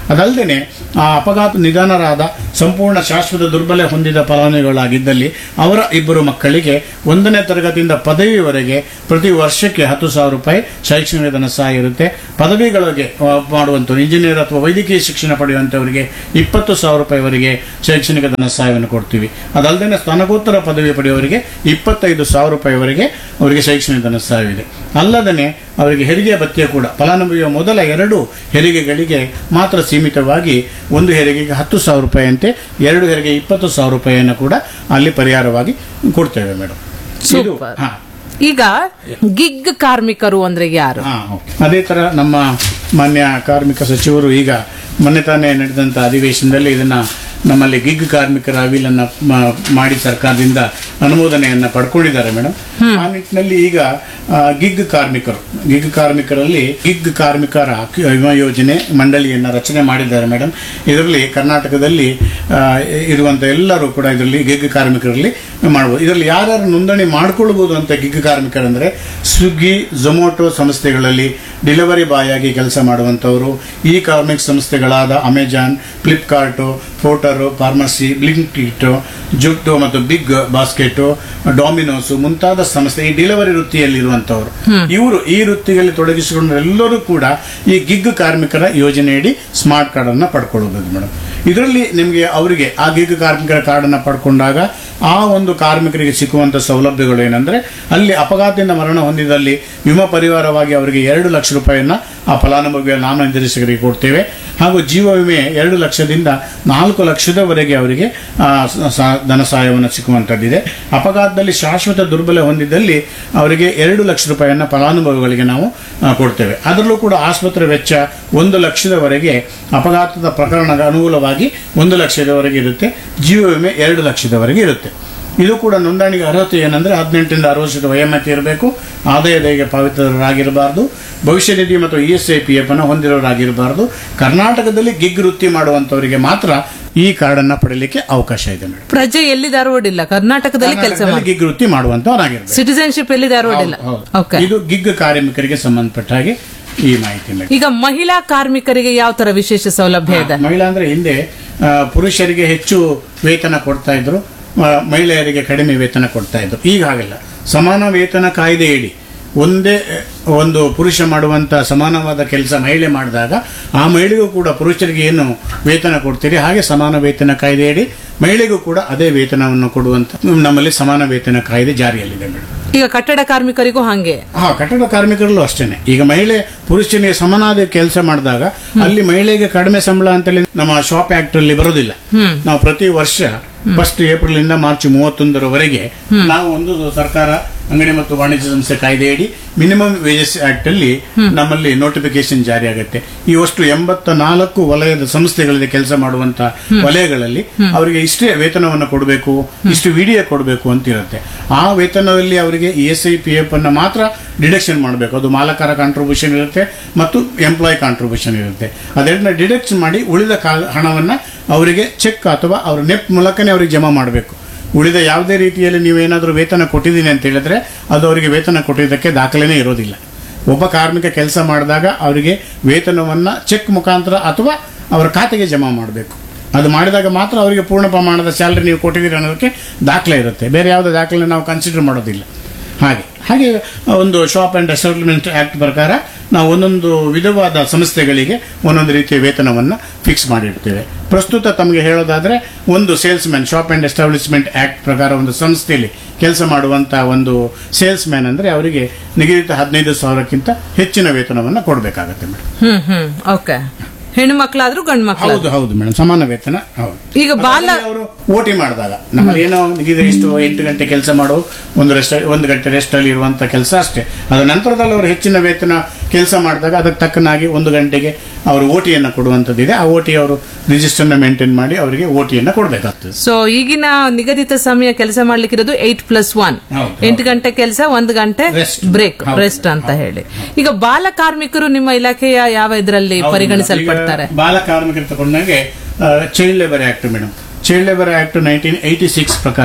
ಅದಲ್ಲದೆ ಆ ಅಪಘಾತ ನಿಧನರಾದ ಸಂಪೂರ್ಣ ಶಾಶ್ವತ ದುರ್ಬಲ ಹೊಂದಿದ ಫಲಾನುಭವಿಗಳಾಗಿದ್ದಲ್ಲಿ ಅವರ ಇಬ್ಬರು ಮಕ್ಕಳಿಗೆ ಒಂದನೇ ತರಗತಿಯಿಂದ ಪದವಿವರೆಗೆ ಪ್ರತಿ ವರ್ಷಕ್ಕೆ ಹತ್ತು ಸಾವಿರ ರೂಪಾಯಿ ಶೈಕ್ಷಣಿಕ ಧನ ಸಹಾಯ ಇರುತ್ತೆ ಪದವಿಗಳಿಗೆ ಆ, ಮಾಡುವಂಥವ್ರು ಇಂಜಿನಿಯರ್ ಅಥವಾ ವೈದ್ಯಕೀಯ ಶಿಕ್ಷಣ ಪಡೆಯುವಂಥವರಿಗೆ ಇಪ್ಪತ್ತು ಸಾವಿರ ರೂಪಾಯಿವರೆಗೆ ಶೈಕ್ಷಣಿಕ ಧನ ಸಹಾಯವನ್ನು ಕೊಡ್ತೀವಿ ಅದಲ್ಲದೆ ಸ್ನಾನಕೋತ್ತರ ಪದವಿ ಪಡೆಯುವವರಿಗೆ ಇಪ್ಪತ್ತೈದು ಸಾವಿರ ರೂಪಾಯಿವರೆಗೆ ಅವರಿಗೆ ಶೈಕ್ಷಣಿಕ ಧನ ಸಹಾಯವಿದೆ ಅಲ್ಲದೆ ಅವರಿಗೆ ಹೆರಿಗೆ ಭತ್ಯೆ ಕೂಡ ಫಲಾನುಭವಿಯ ಮೊದಲ ಎರಡು ಹೆರಿಗೆಗಳಿಗೆ ಮಾತ್ರ ಸೀಮಿತವಾಗಿ ಒಂದು ಹೆರಿಗೆಗೆ ಹತ್ತು ಸಾವಿರ ರೂಪಾಯಿಯಂತೆ ಎರಡು ಹೆರಿಗೆ ಇಪ್ಪತ್ತು ಸಾವಿರ ರೂಪಾಯಿಯನ್ನು ಕೂಡ ಅಲ್ಲಿ ಪರಿಹಾರವಾಗಿ ಕೊಡ್ತೇವೆ ಮೇಡಮ್ ಇದು Super. ಹಾ ಈಗ ಗಿಗ್ ಕಾರ್ಮಿಕರು ಅಂದ್ರೆ ಯಾರು ಹಾ, ಓಕೆ. ಅದೇ ತರ ನಮ್ಮ ಮಾನ್ಯ ಕಾರ್ಮಿಕ ಸಚಿವರು ಈಗ ಮೊನ್ನೆ ತಾನೇ ನಡೆದಂತ ಅಧಿವೇಶನದಲ್ಲಿ ಇದನ್ನ ನಮ್ಮಲ್ಲಿ ಗಿಗ್ ಕಾರ್ಮಿಕರ ಅವಿಲನ್ನ ಮ- ಮಾಡಿ ಸರ್ಕಾರದಿಂದ ಅನುಮೋದನೆಯನ್ನ ಪಡ್ಕೊಂಡಿದ್ದಾರೆ ಮೇಡಮ್ ಆ ನಿಟ್ಟಿನಲ್ಲಿ ಈಗ ಆ, ಗಿಗ್ ಕಾರ್ಮಿಕರು ಗಿಗ್ ಕಾರ್ಮಿಕರಲ್ಲಿ ಗಿಗ್ ಕಾರ್ಮಿಕರ ವಿಮಾ ಯೋಜನೆ ಮಂಡಳಿಯನ್ನ ರಚನೆ ಮಾಡಿದ್ದಾರೆ ಮೇಡಮ್ ಇದರಲ್ಲಿ ಕರ್ನಾಟಕದಲ್ಲಿ ಆ, ಇರುವಂತ ಎಲ್ಲರೂ ಕೂಡ ಇದರಲ್ಲಿ ಗಿಗ್ ಕಾರ್ಮಿಕರಲ್ಲಿ ಮಾಡಬಹುದು ಇದರಲ್ಲಿ ಯಾರ್ಯಾರು ನೋಂದಣಿ ಮಾಡ್ಕೊಳ್ಬಹುದು ಅಂತ ಗಿಗ್ ಕಾರ್ಮಿಕರಂದ್ರೆ ಸ್ವಿಗ್ಗಿ ಝೊಮೊಟೊ ಸಂಸ್ಥೆಗಳಲ್ಲಿ ಡೆಲಿವರಿ ಬಾಯ್ ಆಗಿ ಕೆಲಸ ಮಾಡುವಂತವರು ಈ ಕಾರ್ಮಿಕ ಸಂಸ್ಥೆಗಳಾದ Amazon Flipkart Porter pharmacy Blinkit ಜುಟ್ಟು ಮತ್ತು ಬಿಗ್ ಬಾಸ್ಕೆಟ್ ಡಾಮಿನೋಸ್ ಮುಂತಾದ ಸಂಸ್ಥೆ ಈ ಡೆಲಿವರಿ ವೃತ್ತಿಯಲ್ಲಿರುವಂತವರು ಇವರು ಈ ವೃತ್ತಿಯಲ್ಲಿ ತೊಡಗಿಸಿಕೊಂಡ ಎಲ್ಲರೂ ಕೂಡ ಈ ಗಿಗ್ ಕಾರ್ಮಿಕರ ಯೋಜನೆಯಡಿ ಸ್ಮಾರ್ಟ್ ಕಾರ್ಡ್ ಅನ್ನ ಪಡ್ಕೊಳ್ಳಬಹುದು ಮೇಡಮ್ ಇದರಲ್ಲಿ ನಿಮಗೆ ಅವರಿಗೆ ಆ ಗಿಗ್ ಕಾರ್ಮಿಕರ ಕಾರ್ಡ್ ಅನ್ನ ಪಡ್ಕೊಂಡಾಗ ಆ ಒಂದು ಕಾರ್ಮಿಕರಿಗೆ ಸಿಕ್ಕುವಂತ ಸೌಲಭ್ಯಗಳು ಏನಂದ್ರೆ ಅಲ್ಲಿ ಅಪಘಾತದಿಂದ ಮರಣ ಹೊಂದಿದಲ್ಲಿ ವಿಮಾ ಪರಿವಾರವಾಗಿ ಅವರಿಗೆ ಎರಡು ಲಕ್ಷ ರೂಪಾಯಿಯನ್ನ ಆ ಫಲಾನುಭವಿಯ ನಾಮನಿರ್ದೇಶಕರಿಗೆ ಕೊಡ್ತೇವೆ ಹಾಗೂ ಜೀವ ವಿಮೆ ಎರಡು ಲಕ್ಷದಿಂದ ನಾಲ್ಕು ಲಕ್ಷದವರೆಗೆ ಅವರಿಗೆ ಆ, ಸ- ಸ- ಧನ ಸಹಾಯವನ್ನು ಸಿಕ್ಕುವಂತದ್ದಿದೆ ಅಪಘಾತದಲ್ಲಿ ಶಾಶ್ವತ ದುರ್ಬಲ ಹೊಂದಿದ್ದಲ್ಲಿ ಅವರಿಗೆ ಎರಡು ಲಕ್ಷ ರೂಪಾಯಿಯನ್ನ ಫಲಾನುಭವಿಗಳಿಗೆ ನಾವು ಆ, ಕೊಡ್ತೇವೆ ಅದರಲ್ಲೂ ಕೂಡ ಆಸ್ಪತ್ರೆ ವೆಚ್ಚ ಒಂದು ಲಕ್ಷದವರೆಗೆ ಅಪಘಾತದ ಪ್ರಕರಣದ ಅನುಕೂಲವಾಗಿ ಒಂದು ಲಕ್ಷದವರೆಗೆ ಇರುತ್ತೆ ಜೀವ ವಿಮೆ ಎರಡು ಲಕ್ಷದವರೆಗೆ ಇರುತ್ತೆ ಇದು ಕೂಡ ನೋಂದಣಿಗೆ ಅರ್ಹತೆ ಏನಂದ್ರೆ ಹದಿನೆಂಟರಿಂದ ಅರವತ್ತು ವರ್ಷದ ವಯೋಮಿತಿ ಇರಬೇಕು ಆದಾಯ ತೆರಿಗೆ ಪಾವತಿದಾರರಾಗಿರಬಾರದು ಭವಿಷ್ಯ ನಿಧಿ ಮತ್ತು E S I P F ಅನ್ನು ಹೊಂದಿರೋರಾಗಿರಬಾರದು ಕರ್ನಾಟಕದಲ್ಲಿ ಗಿಗ್ ವೃತ್ತಿ ಮಾಡುವಂತವರಿಗೆ ಮಾತ್ರ ಈ ಕಾರ್ಡ್ ಅನ್ನ ಪಡೆಯಲಿಕ್ಕೆ ಅವಕಾಶ ಇದೆ ಮೇಡಮ್ ಪ್ರಜೆ ಎಲ್ಲಿ ಧಾರವಾಡ ಇಲ್ಲ ಕರ್ನಾಟಕದಲ್ಲಿ ಕೆಲಸ ಕರ್ನಾಟಕದಲ್ಲಿ ಮಾಡಿ ಗಿಗ್ ವೃತ್ತಿ ಮಾಡುವಂತವರಾಗಿರ್ಬೇಕು ಸಿಟಿಸನ್ಶಿಪ್ ಎಲ್ಲಿ ಧಾರವಾಡ ಇಲ್ಲ ಹೌದು, ಓಕೆ ಹೌದು. ಇದು ಗಿಗ್ ಕಾರ್ಮಿಕರಿಗೆ ಸಂಬಂಧಪಟ್ಟ ಹಾಗೆ ಈ ಮಾಹಿತಿ ಮೇಡಮ್ ಈಗ ಮಹಿಳಾ ಕಾರ್ಮಿಕರಿಗೆ ಯಾವ ತರ ವಿಶೇಷ ಸೌಲಭ್ಯ ಇದೆ ಮಹಿಳಾ ಅಂದ್ರೆ ಹಿಂದೆ ಆ, ಪುರುಷರಿಗೆ ಹೆಚ್ಚು ವೇತನ ಕೊಡ್ತಾ ಇದ್ರು ಆ, ಮಹಿಳೆಯರಿಗೆ ಕಡಿಮೆ ವೇತನ ಕೊಡ್ತಾ ಇದ್ರು ಈಗ ಹಾಗಲ್ಲ ಸಮಾನ ವೇತನ ಕಾಯ್ದೆಯಡಿ ಒಂದೇ ಆ, ಒಂದು ಪುರುಷ ಮಾಡುವಂತ ಸಮಾನವಾದ ಕೆಲಸ ಮಹಿಳೆ ಮಾಡಿದಾಗ ಆ ಮಹಿಳೆಗೂ ಕೂಡ ಪುರುಷರಿಗೆ ಏನು ವೇತನ ಕೊಡ್ತೀರಿ ಹಾಗೆ ಸಮಾನ ವೇತನ ಕಾಯ್ದೆಯಡಿ ಮಹಿಳೆಗೂ ಕೂಡ ಅದೇ ವೇತನವನ್ನು ಕೊಡುವಂತ ನಮ್ಮಲ್ಲಿ ಸಮಾನ ವೇತನ ಕಾಯ್ದೆ ಜಾರಿಯಲ್ಲಿದೆ ಮೇಡಮ್ ಈಗ ಕಟ್ಟಡ ಕಾರ್ಮಿಕರಿಗೂ ಹಂಗೆ ಹಾ ಕಟ್ಟಡ ಕಾರ್ಮಿಕರಲ್ಲೂ ಅಷ್ಟೇನೆ ಈಗ ಮಹಿಳೆ ಪುರುಷನಿಗೆ ಸಮನಾದ ಕೆಲಸ ಮಾಡಿದಾಗ ಅಲ್ಲಿ ಮಹಿಳೆಗೆ ಕಡಿಮೆ ಸಂಬಳ ಅಂತೇಳಿ ನಮ್ಮ ಶಾಪ್ ಆಕ್ಟ್ ಅಲ್ಲಿ ಬರೋದಿಲ್ಲ ನಾವು ಪ್ರತಿ ವರ್ಷ ಫಸ್ಟ್ ಏಪ್ರಿಲ್ ಇಂದ ಮಾರ್ಚ್ ಮೂವತ್ತೊಂದರವರೆಗೆ ನಾವು ಒಂದು ಸರ್ಕಾರ ಅಂಗಡಿ ಮತ್ತು ವಾಣಿಜ್ಯ ಸಂಸ್ಥೆ ಕಾಯ್ದೆಯಡಿ ಮಿನಿಮಮ್ ವೇಜಸ್ ಆಕ್ಟ್ ಅಲ್ಲಿ ನಮ್ಮಲ್ಲಿ ನೋಟಿಫಿಕೇಶನ್ ಜಾರಿ ಆಗುತ್ತೆ ಈ ಅಷ್ಟು ಎಂಬತ್ತ ನಾಲ್ಕು ವಲಯದ ಸಂಸ್ಥೆಗಳಲ್ಲಿ ಕೆಲಸ ಮಾಡುವಂತ ವಲಯಗಳಲ್ಲಿ ಅವರಿಗೆ ಇಷ್ಟೇ ವೇತನವನ್ನು ಕೊಡಬೇಕು ಇಷ್ಟು ವಿಡಿಯೋ ಕೊಡಬೇಕು ಅಂತ ಇರುತ್ತೆ ಆ ವೇತನದಲ್ಲಿ ಅವರಿಗೆ E S I P F ಅನ್ನ ಮಾತ್ರ ಡಿಡಕ್ಷನ್ ಮಾಡಬೇಕು ಅದು ಮಾಲಕರ ಕಾಂಟ್ರಿಬ್ಯೂಷನ್ ಇರುತ್ತೆ ಮತ್ತು ಎಂಪ್ಲಾಯ್ ಕಾಂಟ್ರಿಬ್ಯೂಷನ್ ಇರುತ್ತೆ ಅದೆರಡನ್ನ ಡಿಡಕ್ಷನ್ ಮಾಡಿ ಉಳಿದ ಕಾ- ಹಣವನ್ನ ಅವರಿಗೆ ಚೆಕ್ ಅಥವಾ ಅವ್ರ ನೆಪ್ ಮೂಲಕನೇ ಅವರಿಗೆ ಜಮಾ ಮಾಡಬೇಕು ಉಳಿದ ಯಾವುದೇ ರೀತಿಯಲ್ಲಿ ನೀವೇನಾದರೂ ವೇತನ ಕೊಟ್ಟಿದ್ದೀನಿ ಅಂತ ಹೇಳಿದ್ರೆ ಅದು ಅವರಿಗೆ ವೇತನ ಕೊಟ್ಟಿದ್ದಕ್ಕೆ ದಾಖಲೆನೇ ಇರೋದಿಲ್ಲ ಒಬ್ಬ ಕಾರ್ಮಿಕ ಕೆಲಸ ಮಾಡಿದಾಗ ಅವರಿಗೆ ವೇತನವನ್ನ ಚೆಕ್ ಮುಖಾಂತರ ಅಥವಾ ಅವರ ಖಾತೆಗೆ ಜಮಾ ಮಾಡಬೇಕು ಅದು ಮಾಡಿದಾಗ ಮಾತ್ರ ಅವರಿಗೆ ಪೂರ್ಣ ಪ್ರಮಾಣದ ಸ್ಯಾಲರಿ ನೀವು ಕೊಟ್ಟಿದ್ದೀರಿ ಅನ್ನೋದಕ್ಕೆ ದಾಖಲೆ ಇರುತ್ತೆ ಬೇರೆ ಯಾವುದೇ ದಾಖಲೆ ನಾವು ಕನ್ಸಿಡರ್ ಮಾಡೋದಿಲ್ಲ ಹಾಗೆ ಹಾಗೆ ಒಂದು ಶಾಪ್ ಅಂಡ್ ಎಸ್ಟಾಬ್ಲಿಷ್ಮೆಂಟ್ ಆಕ್ಟ್ ಪ್ರಕಾರ ನಾವು ಒಂದೊಂದು ವಿಧವಾದ ಸಂಸ್ಥೆಗಳಿಗೆ ಒಂದೊಂದು ರೀತಿಯ ವೇತನವನ್ನು ಫಿಕ್ಸ್ ಮಾಡಿರ್ತೇವೆ ಪ್ರಸ್ತುತ ತಮಗೆ ಹೇಳೋದಾದ್ರೆ ಒಂದು salesman shop and establishment act ಪ್ರಕಾರ ಒಂದು ಸಂಸ್ಥೆಯಲ್ಲಿ ಕೆಲಸ ಮಾಡುವಂತ ಒಂದು ಸೇಲ್ಸ್ ಮ್ಯಾನ್ ಅಂದ್ರೆ ಅವರಿಗೆ ನಿಗದಿತ ಹದಿನೈದು ಸಾವಿರಕ್ಕಿಂತ ಹೆಚ್ಚಿನ ವೇತನವನ್ನು ಕೊಡಬೇಕಾಗತ್ತೆ ಮೇಡಮ್ ಹ್ಮ್ ಹ್ಮ್ ಓಕೆ ಹೆಣ್ಣು ಮಕ್ಕಳಾದ್ರೂ ಗಂಡು ಮಕ್ಕಳು ಹೌದು ಹೌದು ಮೇಡಮ್ ಸಮಾನ ವೇತನ ಹೌದು ಈಗ ಬಾಲ ಅವರು ಓಟಿ ಮಾಡಿದಾಗ ನಮ್ಮಲ್ಲಿ ಏನೋ ನಿಗದಿ ಇಷ್ಟು ಎಂಟು ಗಂಟೆ ಕೆಲಸ ಮಾಡೋ ಒಂದು ರೆಸ್ಟ್ ಒಂದು ಗಂಟೆ ರೆಸ್ಟ್ ಅಲ್ಲಿ ಇರುವಂತ ಕೆಲಸ ಅಷ್ಟೇ ಅದ ನಂತರದಲ್ಲಿ ಅವರು ಹೆಚ್ಚಿನ ವೇತನ ಕೆಲಸ ಮಾಡಿದಾಗ ಅದಕ್ಕೆ ತಕ್ಕನಾಗಿ ಒಂದು ಗಂಟೆಗೆ ಅವರು ಓಟಿಯನ್ನು ಕೊಡುವಂತದ್ದಿದೆ ಆ ಓಟಿ ಅವರು ರಿಜಿಸ್ಟರ್ನ ಮೇಂಟೈನ್ ಮಾಡಿ ಅವರಿಗೆ ಓಟಿಯನ್ನು ಕೊಡಬೇಕಾಗ್ತದೆ ಸೊ ಈಗಿನ ನಿಗದಿತ ಸಮಯ ಕೆಲಸ ಮಾಡ್ಲಿಕ್ಕಿರೋದು ಏಟ್ ಪ್ಲಸ್ ಒನ್ ಹೌದು, ಎಂಟು ಗಂಟೆ ಕೆಲಸ ಒಂದು ಗಂಟೆ Rest. ಬ್ರೇಕ್ ಹೌದು, ರೆಸ್ಟ್ ಅಂತ ಹೇಳಿ ಈಗ ಬಾಲ ಕಾರ್ಮಿಕರು ನಿಮ್ಮ ಇಲಾಖೆಯ ಯಾವ ಇದರಲ್ಲಿ ಹೌದು ಪರಿಗಣಿಸಲ್ಪಡ್ತಾರೆ ಈಗ ಬಾಲ ಕಾರ್ಮಿಕರು ತಗೊಂಡಾಗೆ child labour act madam child labour act nineteen eighty six ಪ್ರಕಾರ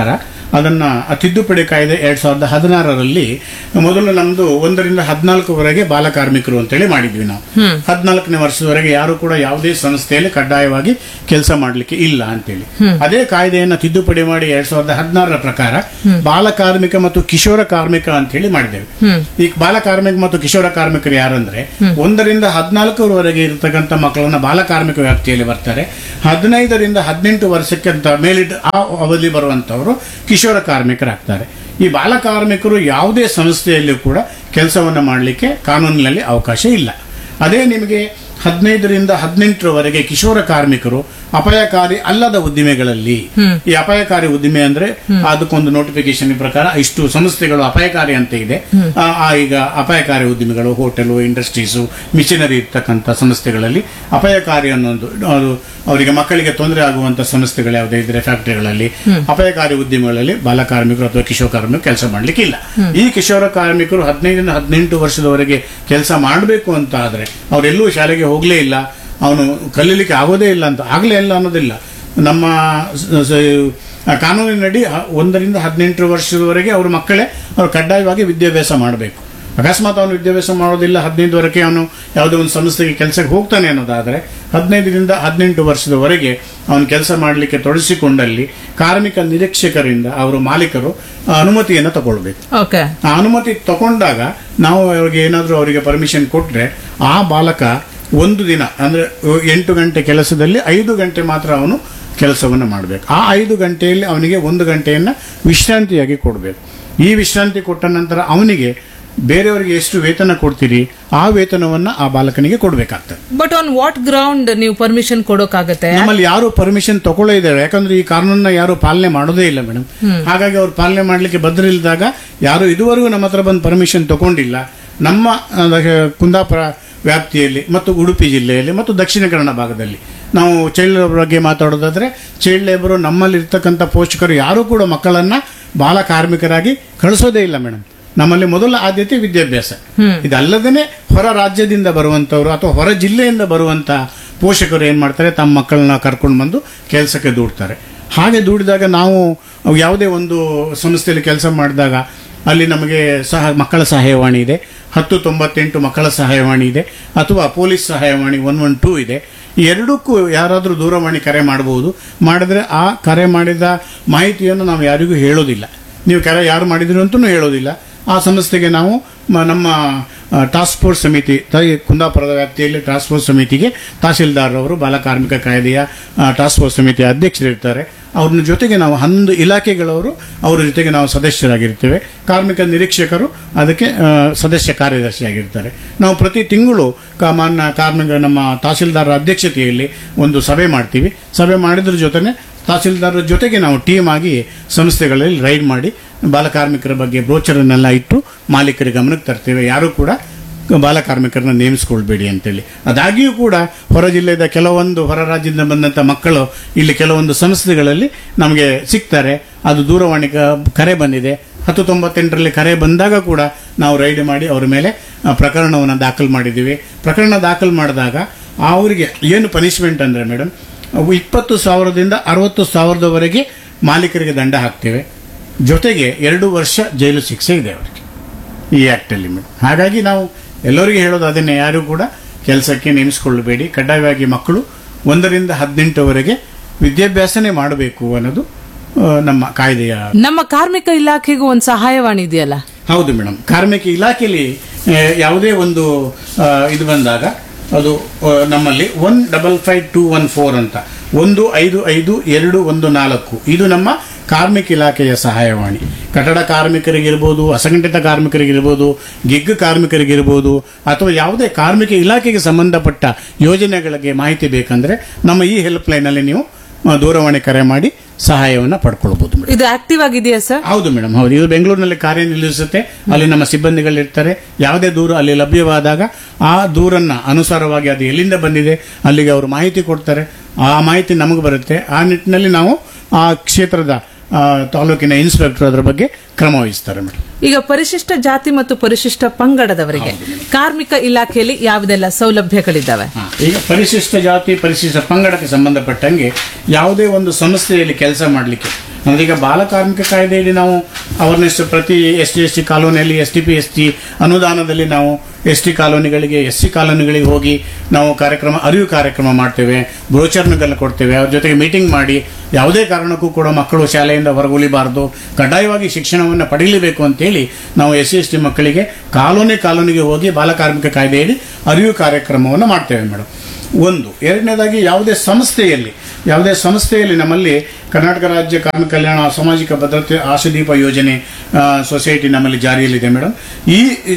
ಅದನ್ನ ಆ ತಿದ್ದುಪಡಿ ಕಾಯ್ದೆ ಎರಡ್ ಸಾವಿರದ ಹದಿನಾರರಲ್ಲಿ ಮೊದಲು ನಮ್ದು ಒಂದರಿಂದ ಹದಿನಾಲ್ಕುವರೆಗೆ ಬಾಲ ಕಾರ್ಮಿಕರು ಅಂತೇಳಿ ಮಾಡಿದ್ವಿ ನಾವು ಹದಿನಾಲ್ಕನೇ ವರ್ಷದವರೆಗೆ ಯಾರು ಕೂಡ ಯಾವುದೇ ಸಂಸ್ಥೆಯಲ್ಲಿ ಕಡ್ಡಾಯವಾಗಿ ಕೆಲಸ ಮಾಡಲಿಕ್ಕೆ ಇಲ್ಲ ಅಂತೇಳಿ ಅದೇ ಕಾಯ್ದೆಯನ್ನ ತಿದ್ದುಪಡಿ ಮಾಡಿ ಎರಡ್ ಸಾವಿರದ ಹದಿನಾರರ ಪ್ರಕಾರ ಬಾಲ ಕಾರ್ಮಿಕ ಮತ್ತು ಕಿಶೋರ ಕಾರ್ಮಿಕ ಅಂತ ಹೇಳಿ ಮಾಡಿದ್ದೇವೆ ಈ ಬಾಲ ಕಾರ್ಮಿಕ ಮತ್ತು ಕಿಶೋರ ಕಾರ್ಮಿಕರು ಯಾರಂದ್ರೆ ಒಂದರಿಂದ ಹದಿನಾಲ್ಕರವರೆಗೆ ಇರತಕ್ಕಂಥ ಮಕ್ಕಳನ್ನ ಬಾಲ ಕಾರ್ಮಿಕ ವ್ಯಾಪ್ತಿಯಲ್ಲಿ ಬರ್ತಾರೆ ಹದಿನೈದರಿಂದ ಹದಿನೆಂಟು ವರ್ಷಕ್ಕಿಂತ ಮೇಲಿದ್ದ ಆ ಅವಧಿ ಬರುವಂತವರು ಕಿಶೋರ ಕಾರ್ಮಿಕರಾಗ್ತಾರೆ ಈ ಬಾಲ ಕಾರ್ಮಿಕರು ಯಾವುದೇ ಸಂಸ್ಥೆಯಲ್ಲೂ ಕೂಡ ಕೆಲಸವನ್ನು ಮಾಡಲಿಕ್ಕೆ ಕಾನೂನಿನಲ್ಲಿ ಅವಕಾಶ ಇಲ್ಲ ಅದೇ ನಿಮಗೆ ಹದಿನೈದರಿಂದ ಹದಿನೆಂಟರವರೆಗೆ ಕಿಶೋರ ಕಾರ್ಮಿಕರು ಅಪಾಯಕಾರಿ ಅಲ್ಲದ ಉದ್ದಿಮೆಗಳಲ್ಲಿ ಈ ಅಪಾಯಕಾರಿ ಉದ್ದಿಮೆ ಅಂದ್ರೆ ಅದಕ್ಕೊಂದು ನೋಟಿಫಿಕೇಶನ್ ಪ್ರಕಾರ ಇಷ್ಟು ಸಂಸ್ಥೆಗಳು ಅಪಾಯಕಾರಿ ಅಂತ ಇದೆ ಆ, ಆ ಈಗ ಅಪಾಯಕಾರಿ ಉದ್ದಿಮೆಗಳು ಹೋಟೆಲು ಇಂಡಸ್ಟ್ರೀಸು ಮಿಷನರಿ ಇರ್ತಕ್ಕಂಥ ಸಂಸ್ಥೆಗಳಲ್ಲಿ ಅಪಾಯಕಾರಿ ಅನ್ನೊಂದು ಅದು ಅವರಿಗೆ ಮಕ್ಕಳಿಗೆ ತೊಂದರೆ ಆಗುವಂತ ಸಂಸ್ಥೆಗಳು ಯಾವುದೇ ಇದ್ರೆ ಫ್ಯಾಕ್ಟರಿಗಳಲ್ಲಿ ಅಪಾಯಕಾರಿ ಉದ್ಯಮಗಳಲ್ಲಿ ಬಾಲ ಕಾರ್ಮಿಕರು ಅಥವಾ ಕಿಶೋರ ಕಾರ್ಮಿಕರು ಕೆಲಸ ಮಾಡ್ಲಿಕ್ಕೆ ಇಲ್ಲ ಈ ಕಿಶೋರ ಕಾರ್ಮಿಕರು ಹದಿನೈದರಿಂದ ಹದಿನೆಂಟು ವರ್ಷದವರೆಗೆ ಕೆಲಸ ಮಾಡಬೇಕು ಅಂತ ಆದ್ರೆ ಅವರೆಲ್ಲೂ ಶಾಲೆಗೆ ಹೋಗ್ಲೇ ಇಲ್ಲ ಅವನು ಕಲೀಲಿಕ್ಕೆ ಆಗೋದೇ ಇಲ್ಲ ಅಂತ ಆಗ್ಲೇ ಇಲ್ಲ ಅನ್ನೋದಿಲ್ಲ ನಮ್ಮ ಸ- ಸ- ಆ ಕಾನೂನಿನಡಿ ಹ- ಒಂದರಿಂದ ಹದಿನೆಂಟು ವರ್ಷದವರೆಗೆ ಅವ್ರ ಮಕ್ಕಳೇ ಅವ್ರು ಕಡ್ಡಾಯವಾಗಿ ವಿದ್ಯಾಭ್ಯಾಸ ಮಾಡಬೇಕು ಅಕಸ್ಮಾತ್ ಅವನು ವಿದ್ಯಾಭ್ಯಾಸ ಮಾಡೋದಿಲ್ಲ ಹದಿನೈದವರೆಗೆ ಅವನು ಯಾವುದೋ ಒಂದು ಸಂಸ್ಥೆಗೆ ಕೆಲಸಕ್ಕೆ ಹೋಗ್ತಾನೆ ಅನ್ನೋದಾದ್ರೆ ಹದಿನೈದರಿಂದ ಹದಿನೆಂಟು ವರ್ಷದವರೆಗೆ ಅವನು ಕೆಲಸ ಮಾಡಲಿಕ್ಕೆ ತೊಡಗಿಸಿಕೊಂಡಲ್ಲಿ ಕಾರ್ಮಿಕ ನಿರೀಕ್ಷಕರಿಂದ ಅವರು ಮಾಲೀಕರು ಆ ಅನುಮತಿಯನ್ನು ತಗೊಳ್ಬೇಕು ಓಕೆ ಆ ಅನುಮತಿ ತಗೊಂಡಾಗ ನಾವು ಅವ್ರಿಗೆ ಏನಾದರೂ ಅವರಿಗೆ ಪರ್ಮಿಷನ್ ಕೊಟ್ರೆ ಆ ಬಾಲಕ ಒಂದು ದಿನ ಅಂದ್ರೆ ಎಂಟು ಗಂಟೆ ಕೆಲಸದಲ್ಲಿ ಐದು ಗಂಟೆ ಮಾತ್ರ ಅವನು ಕೆಲಸವನ್ನು ಮಾಡಬೇಕು ಆ ಐದು ಗಂಟೆಯಲ್ಲಿ ಅವನಿಗೆ ಒಂದು ಗಂಟೆಯನ್ನ ವಿಶ್ರಾಂತಿಯಾಗಿ ಕೊಡಬೇಕು ಈ ವಿಶ್ರಾಂತಿ ಕೊಟ್ಟ ನಂತರ ಅವನಿಗೆ ಬೇರೆಯವರಿಗೆ ಎಷ್ಟು ವೇತನ ಕೊಡ್ತೀರಿ ಆ ವೇತನವನ್ನ ಆ ಬಾಲಕನಿಗೆ ಕೊಡಬೇಕಾಗ್ತದೆ ಬಟ್ ಆನ್ ವಾಟ್ ಗ್ರೌಂಡ್ ನೀವು ಪರ್ಮಿಷನ್ ಕೊಡೋಕಾಗತ್ತೆ ನಮ್ಮಲ್ಲಿ ಯಾರು ಪರ್ಮಿಷನ್ ತಗೊಳ್ಳೇ ಇದ್ದಾರೆ ಯಾಕಂದ್ರೆ ಈ ಕಾನೂನನ್ನ ಯಾರು ಪಾಲನೆ ಮಾಡೋದೇ ಇಲ್ಲ ಮೇಡಮ್ ಹಾಗಾಗಿ ಅವ್ರು ಪಾಲನೆ ಮಾಡ್ಲಿಕ್ಕೆ ಬದ್ರಿಲ್ದಾಗ ಯಾರು ಇದುವರೆಗೂ ನಮ್ಮ ಹತ್ರ ಬಂದು ಪರ್ಮಿಷನ್ ತಗೊಂಡಿಲ್ಲ ನಮ್ಮ ಆ, ಕುಂದಾಪುರ ವ್ಯಾಪ್ತಿಯಲ್ಲಿ ಮತ್ತು ಉಡುಪಿ ಜಿಲ್ಲೆಯಲ್ಲಿ ಮತ್ತು ದಕ್ಷಿಣ ಕನ್ನಡ ಭಾಗದಲ್ಲಿ ನಾವು ಚೈಲ್ಡ್ ಲೇಬರ್ ಬಗ್ಗೆ ಮಾತಾಡೋದಾದ್ರೆ ಚೈಲ್ಡ್ ಲೇಬರ್ ನಮ್ಮಲ್ಲಿ ಇರ್ತಕ್ಕಂಥ ಪೋಷಕರು ಯಾರು ಕೂಡ ಮಕ್ಕಳನ್ನ ಬಾಲ ಕಾರ್ಮಿಕರಾಗಿ ಕಳಿಸೋದೇ ಇಲ್ಲ ಮೇಡಮ್ ನಮ್ಮಲ್ಲಿ ಮೊದಲ ಆದ್ಯತೆ ವಿದ್ಯಾಭ್ಯಾಸ ಇದಲ್ಲದೇನೆ ಹೊರ ರಾಜ್ಯದಿಂದ ಬರುವಂತವರು ಅಥವಾ ಹೊರ ಜಿಲ್ಲೆಯಿಂದ ಬರುವಂತ ಪೋಷಕರು ಏನ್ ಮಾಡ್ತಾರೆ ತಮ್ಮ ಮಕ್ಕಳನ್ನ ಕರ್ಕೊಂಡು ಬಂದು ಕೆಲಸಕ್ಕೆ ದೂಡ್ತಾರೆ ಹಾಗೆ ದೂಡಿದಾಗ ನಾವು ಯಾವುದೇ ಒಂದು ಸಂಸ್ಥೆಯಲ್ಲಿ ಕೆಲಸ ಮಾಡಿದಾಗ ಅಲ್ಲಿ ನಮಗೆ ಸಹ ಮಕ್ಕಳ ಸಹಾಯವಾಣಿ ಇದೆ ಹತ್ತು ತೊಂಬತ್ತೆಂಟು ಮಕ್ಕಳ ಸಹಾಯವಾಣಿ ಇದೆ ಅಥವಾ ಪೊಲೀಸ್ ಸಹಾಯವಾಣಿ ಒನ್ ಒನ್ ಟೂ ಇದೆ ಈ ಎರಡಕ್ಕೂ ಯಾರಾದರೂ ದೂರವಾಣಿ ಕರೆ ಮಾಡಬಹುದು ಮಾಡಿದ್ರೆ ಆ ಕರೆ ಮಾಡಿದ ಮಾಹಿತಿಯನ್ನು ನಾವು ಯಾರಿಗೂ ಹೇಳೋದಿಲ್ಲ ನೀವು ಕರೆ ಯಾರು ಮಾಡಿದ್ರು ಅಂತಲೂ ಹೇಳೋದಿಲ್ಲ ಆ ಸಂಸ್ಥೆಗೆ ನಾವು ಮ- ನಮ್ಮ ಟಾಸ್ಕ್ ಫೋರ್ಸ್ ಸಮಿತಿ ತ- ಕುಂದಾಪುರದ ವ್ಯಾಪ್ತಿಯಲ್ಲಿ ಟಾಸ್ಕ್ ಫೋರ್ಸ್ ಸಮಿತಿಗೆ ತಹಸೀಲ್ದಾರ್ ಅವರು ಬಾಲ ಕಾರ್ಮಿಕ ಕಾಯ್ದೆಯ ಆ, ಟಾಸ್ಕ್ ಫೋರ್ಸ್ ಸಮಿತಿಯ ಅಧ್ಯಕ್ಷರಿರ್ತಾರೆ ಅವ್ರನ್ನ ಜೊತೆಗೆ ನಾವು ಹನ್ನೊಂದು ಇಲಾಖೆಗಳವರು ಅವರ ಜೊತೆಗೆ ನಾವು ಸದಸ್ಯರಾಗಿರ್ತೇವೆ ಕಾರ್ಮಿಕ ನಿರೀಕ್ಷಕರು ಅದಕ್ಕೆ ಆ, ಸದಸ್ಯ ಕಾರ್ಯದರ್ಶಿಯಾಗಿರ್ತಾರೆ ನಾವು ಪ್ರತಿ ತಿಂಗಳು ಕ- ಮಾನ್ಯ ಕಾರ್ಮಿಕ ನಮ್ಮ ತಹಸೀಲ್ದಾರ್ ಅಧ್ಯಕ್ಷತೆಯಲ್ಲಿ ಒಂದು ಸಭೆ ಮಾಡ್ತೀವಿ ಸಭೆ ಮಾಡಿದ್ರ ಜೊತೆನೆ ತಹಸೀಲ್ದಾರ್ ಜೊತೆಗೆ ನಾವು ಟೀಮ್ ಆಗಿ ಸಂಸ್ಥೆಗಳಲ್ಲಿ ರೈಡ್ ಮಾಡಿ ಬಾಲಕಾರ್ಮಿಕರ ಬಗ್ಗೆ ಬ್ರೋಚರನ್ನೆಲ್ಲ ಇಟ್ಟು ಮಾಲೀಕರ ಗಮನಕ್ಕೆ ತರ್ತೇವೆ ಯಾರು ಕೂಡ ಬಾಲ ಕಾರ್ಮಿಕರನ್ನ ನೇಮಿಸ್ಕೊಳ್ಬೇಡಿ ಅಂತೇಳಿ ಅದಾಗಿಯೂ ಕೂಡ ಹೊರ ಜಿಲ್ಲೆಯ ಕೆಲವೊಂದು ಹೊರ ರಾಜ್ಯದಿಂದ ಬಂದಂತ ಮಕ್ಕಳು ಇಲ್ಲಿ ಕೆಲವೊಂದು ಸಂಸ್ಥೆಗಳಲ್ಲಿ ನಮಗೆ ಸಿಗ್ತಾರೆ ಅದು ದೂರವಾಣಿ ಕ- ಕರೆ ಬಂದಿದೆ ಹತ್ತು ತೊಂಬತ್ತೆಂಟರಲ್ಲಿ ಕರೆ ಬಂದಾಗ ಕೂಡ ನಾವು ರೈಡ್ ಮಾಡಿ ಅವರ ಮೇಲೆ ಆ, ಪ್ರಕರಣವನ್ನು ದಾಖಲು ಮಾಡಿದ್ದೀವಿ ಪ್ರಕರಣ ದಾಖಲು ಮಾಡಿದಾಗ ಅವರಿಗೆ ಏನು ಪನಿಷ್ಮೆಂಟ್ ಅಂದ್ರೆ ಮೇಡಮ್ ಅವು ಇಪ್ಪತ್ತು ಸಾವಿರದಿಂದ ಅರವತ್ತು ಸಾವಿರದವರೆಗೆ ಮಾಲೀಕರಿಗೆ ದಂಡ ಹಾಕ್ತೇವೆ ಜೊತೆಗೆ ಎರಡು ವರ್ಷ ಜೈಲು ಶಿಕ್ಷೆ ಇದೆ ಅವರಿಗೆ ಈ ಆಕ್ಟಲ್ಲಿ ಮೇಡಮ್ ಹಾಗಾಗಿ ನಾವು ಎಲ್ಲರಿಗೂ ಹೇಳೋದು ಅದನ್ನೇ ಯಾರು ಕೂಡ ಕೆಲಸಕ್ಕೆ ನೇಮಿಸಿಕೊಳ್ಳಬೇಡಿ ಕಡ್ಡಾಯವಾಗಿ ಮಕ್ಕಳು ಒಂದರಿಂದ ಹದಿನೆಂಟುವರೆಗೆ ವಿದ್ಯಾಭ್ಯಾಸನೇ ಮಾಡಬೇಕು ಅನ್ನೋದು ಆ, ನಮ್ಮ ಕಾಯ್ದೆಯ ನಮ್ಮ ಕಾರ್ಮಿಕ ಇಲಾಖೆಗೂ ಒಂದು ಸಹಾಯವಾಣಿ ಇದೆಯಲ್ಲ ಹೌದು ಮೇಡಮ್ ಕಾರ್ಮಿಕ ಇಲಾಖೆಯಲ್ಲಿ ಆ, ಯಾವುದೇ ಒಂದು ಆ, ಇದು ಬಂದಾಗ ಅದು ಆ, ನಮ್ಮಲ್ಲಿ one double five two one four ಅಂತ ಒಂದು ಐದು ಐದು ಎರಡು ಒಂದು ನಾಲ್ಕು ಇದು ನಮ್ಮ ಕಾರ್ಮಿಕ ಇಲಾಖೆಯ ಸಹಾಯವಾಣಿ ಕಟ್ಟಡ ಕಾರ್ಮಿಕರಿಗಿರ್ಬೋದು ಅಸಂಘಟಿತ ಕಾರ್ಮಿಕರಿಗಿರ್ಬೋದು ಗಿಗ್ ಕಾರ್ಮಿಕರಿಗಿರ್ಬೋದು ಅಥವಾ ಯಾವುದೇ ಕಾರ್ಮಿಕ ಇಲಾಖೆಗೆ ಸಂಬಂಧಪಟ್ಟ ಯೋಜನೆಗಳಿಗೆ ಮಾಹಿತಿ ಬೇಕಂದ್ರೆ ನಮ್ಮ ಈ ಹೆಲ್ಪ್ ಲೈನಲ್ಲಿ ನೀವು ಆ, ದೂರವಾಣಿ ಕರೆ ಮಾಡಿ ಸಹಾಯವನ್ನು ಪಡ್ಕೊಳ್ಬಹುದು ಮೇಡಮ್ ಇದು ಆಕ್ಟಿವ್ ಆಗಿದೆಯಾ ಸರ್ ಹೌದು ಮೇಡಮ್ ಹೌದು ಇದು ಬೆಂಗಳೂರಿನಲ್ಲಿ ಕಾರ್ಯನಿರ್ವಹಿಸುತ್ತೆ ಅಲ್ಲಿ ನಮ್ಮ ಸಿಬ್ಬಂದಿಗಳಿರ್ತಾರೆ ಯಾವುದೇ ದೂರು ಅಲ್ಲಿ ಲಭ್ಯವಾದಾಗ ಆ ದೂರನ್ನ ಅನುಸಾರವಾಗಿ ಅದು ಎಲ್ಲಿಂದ ಬಂದಿದೆ ಅಲ್ಲಿಗೆ ಅವರು ಮಾಹಿತಿ ಕೊಡ್ತಾರೆ ಆ ಮಾಹಿತಿ ನಮಗೆ ಬರುತ್ತೆ ಆ ನಿಟ್ಟಿನಲ್ಲಿ ನಾವು ಆ ಕ್ಷೇತ್ರದ ಆ, ತಾಲೂಕಿನ ಇನ್ಸ್ಪೆಕ್ಟರ್ ಅದರ ಬಗ್ಗೆ ಕ್ರಮ ವಹಿಸ್ತಾರೆ ಮೇಡಮ್ ಈಗ ಪರಿಶಿಷ್ಟ ಜಾತಿ ಮತ್ತು ಪರಿಶಿಷ್ಟ ಪಂಗಡದವರಿಗೆ ಕಾರ್ಮಿಕ ಇಲಾಖೆಯಲ್ಲಿ ಯಾವುದೆಲ್ಲ ಸೌಲಭ್ಯಗಳಿದ್ದಾವೆ ಹಾ, ಈಗ ಪರಿಶಿಷ್ಟ ಜಾತಿ ಪರಿಶಿಷ್ಟ ಪಂಗಡಕ್ಕೆ ಸಂಬಂಧಪಟ್ಟಂಗೆ ಯಾವುದೇ ಒಂದು ಸಂಸ್ಥೆಯಲ್ಲಿ ಕೆಲಸ ಮಾಡಲಿಕ್ಕೆ ಅಂದ್ರೆ ಈಗ ಬಾಲ ಕಾರ್ಮಿಕ ಕಾಯ್ದೆಯಲ್ಲಿ ನಾವು ಅವರ್ನೆಸ್ ಪ್ರತಿ ಎಸ್ ಟಿ ಎಸ್ ಟಿ ಕಾಲೋನಿಯಲ್ಲಿ S T P S T ಅನುದಾನದಲ್ಲಿ ನಾವು ಎಸ್ ಟಿ ಕಾಲೋನಿಗಳಿಗೆ ಎಸ್ ಸಿ ಕಾಲೋನಿಗಳಿಗೆ ಹೋಗಿ ನಾವು ಕಾರ್ಯಕ್ರಮ ಅರಿವು ಕಾರ್ಯಕ್ರಮ ಮಾಡ್ತೇವೆ ಬ್ರೋಚರ್ನೆಲ್ಲ ಕೊಡ್ತೇವೆ ಅವ್ರ ಜೊತೆಗೆ ಮೀಟಿಂಗ್ ಮಾಡಿ ಯಾವುದೇ ಕಾರಣಕ್ಕೂ ಕೂಡ ಮಕ್ಕಳು ಶಾಲೆಯಿಂದ ಹೊರಗುಳಿಬಾರದು ಕಡ್ಡಾಯವಾಗಿ ಶಿಕ್ಷಣವನ್ನು ಪಡೀಲೇಬೇಕು ಅಂತೇಳಿ ನಾವು ಎಸ್ ಸಿ ಎಸ್ ಟಿ ಮಕ್ಕಳಿಗೆ ಕಾಲೋನಿ ಕಾಲೋನಿಗೆ ಹೋಗಿ ಬಾಲ ಕಾರ್ಮಿಕ ಕಾಯ್ದೆಯಡಿ ಅರಿವು ಕಾರ್ಯಕ್ರಮವನ್ನು ಮಾಡ್ತೇವೆ ಮೇಡಮ್ ಒಂದು ಎರಡನೇದಾಗಿ ಯಾವುದೇ ಸಂಸ್ಥೆಯಲ್ಲಿ ಯಾವುದೇ ಸಂಸ್ಥೆಯಲ್ಲಿ ನಮ್ಮಲ್ಲಿ ಕರ್ನಾಟಕ ರಾಜ್ಯ ಕಾರ್ಮಿಕ ಕಲ್ಯಾಣ ಸಾಮಾಜಿಕ ಭದ್ರತೆ ಆಶಾದೀಪ ಯೋಜನೆ ಆ, ಸೊಸೈಟಿ ನಮ್ಮಲ್ಲಿ ಜಾರಿಯಲ್ಲಿದೆ ಮೇಡಮ್ ಈ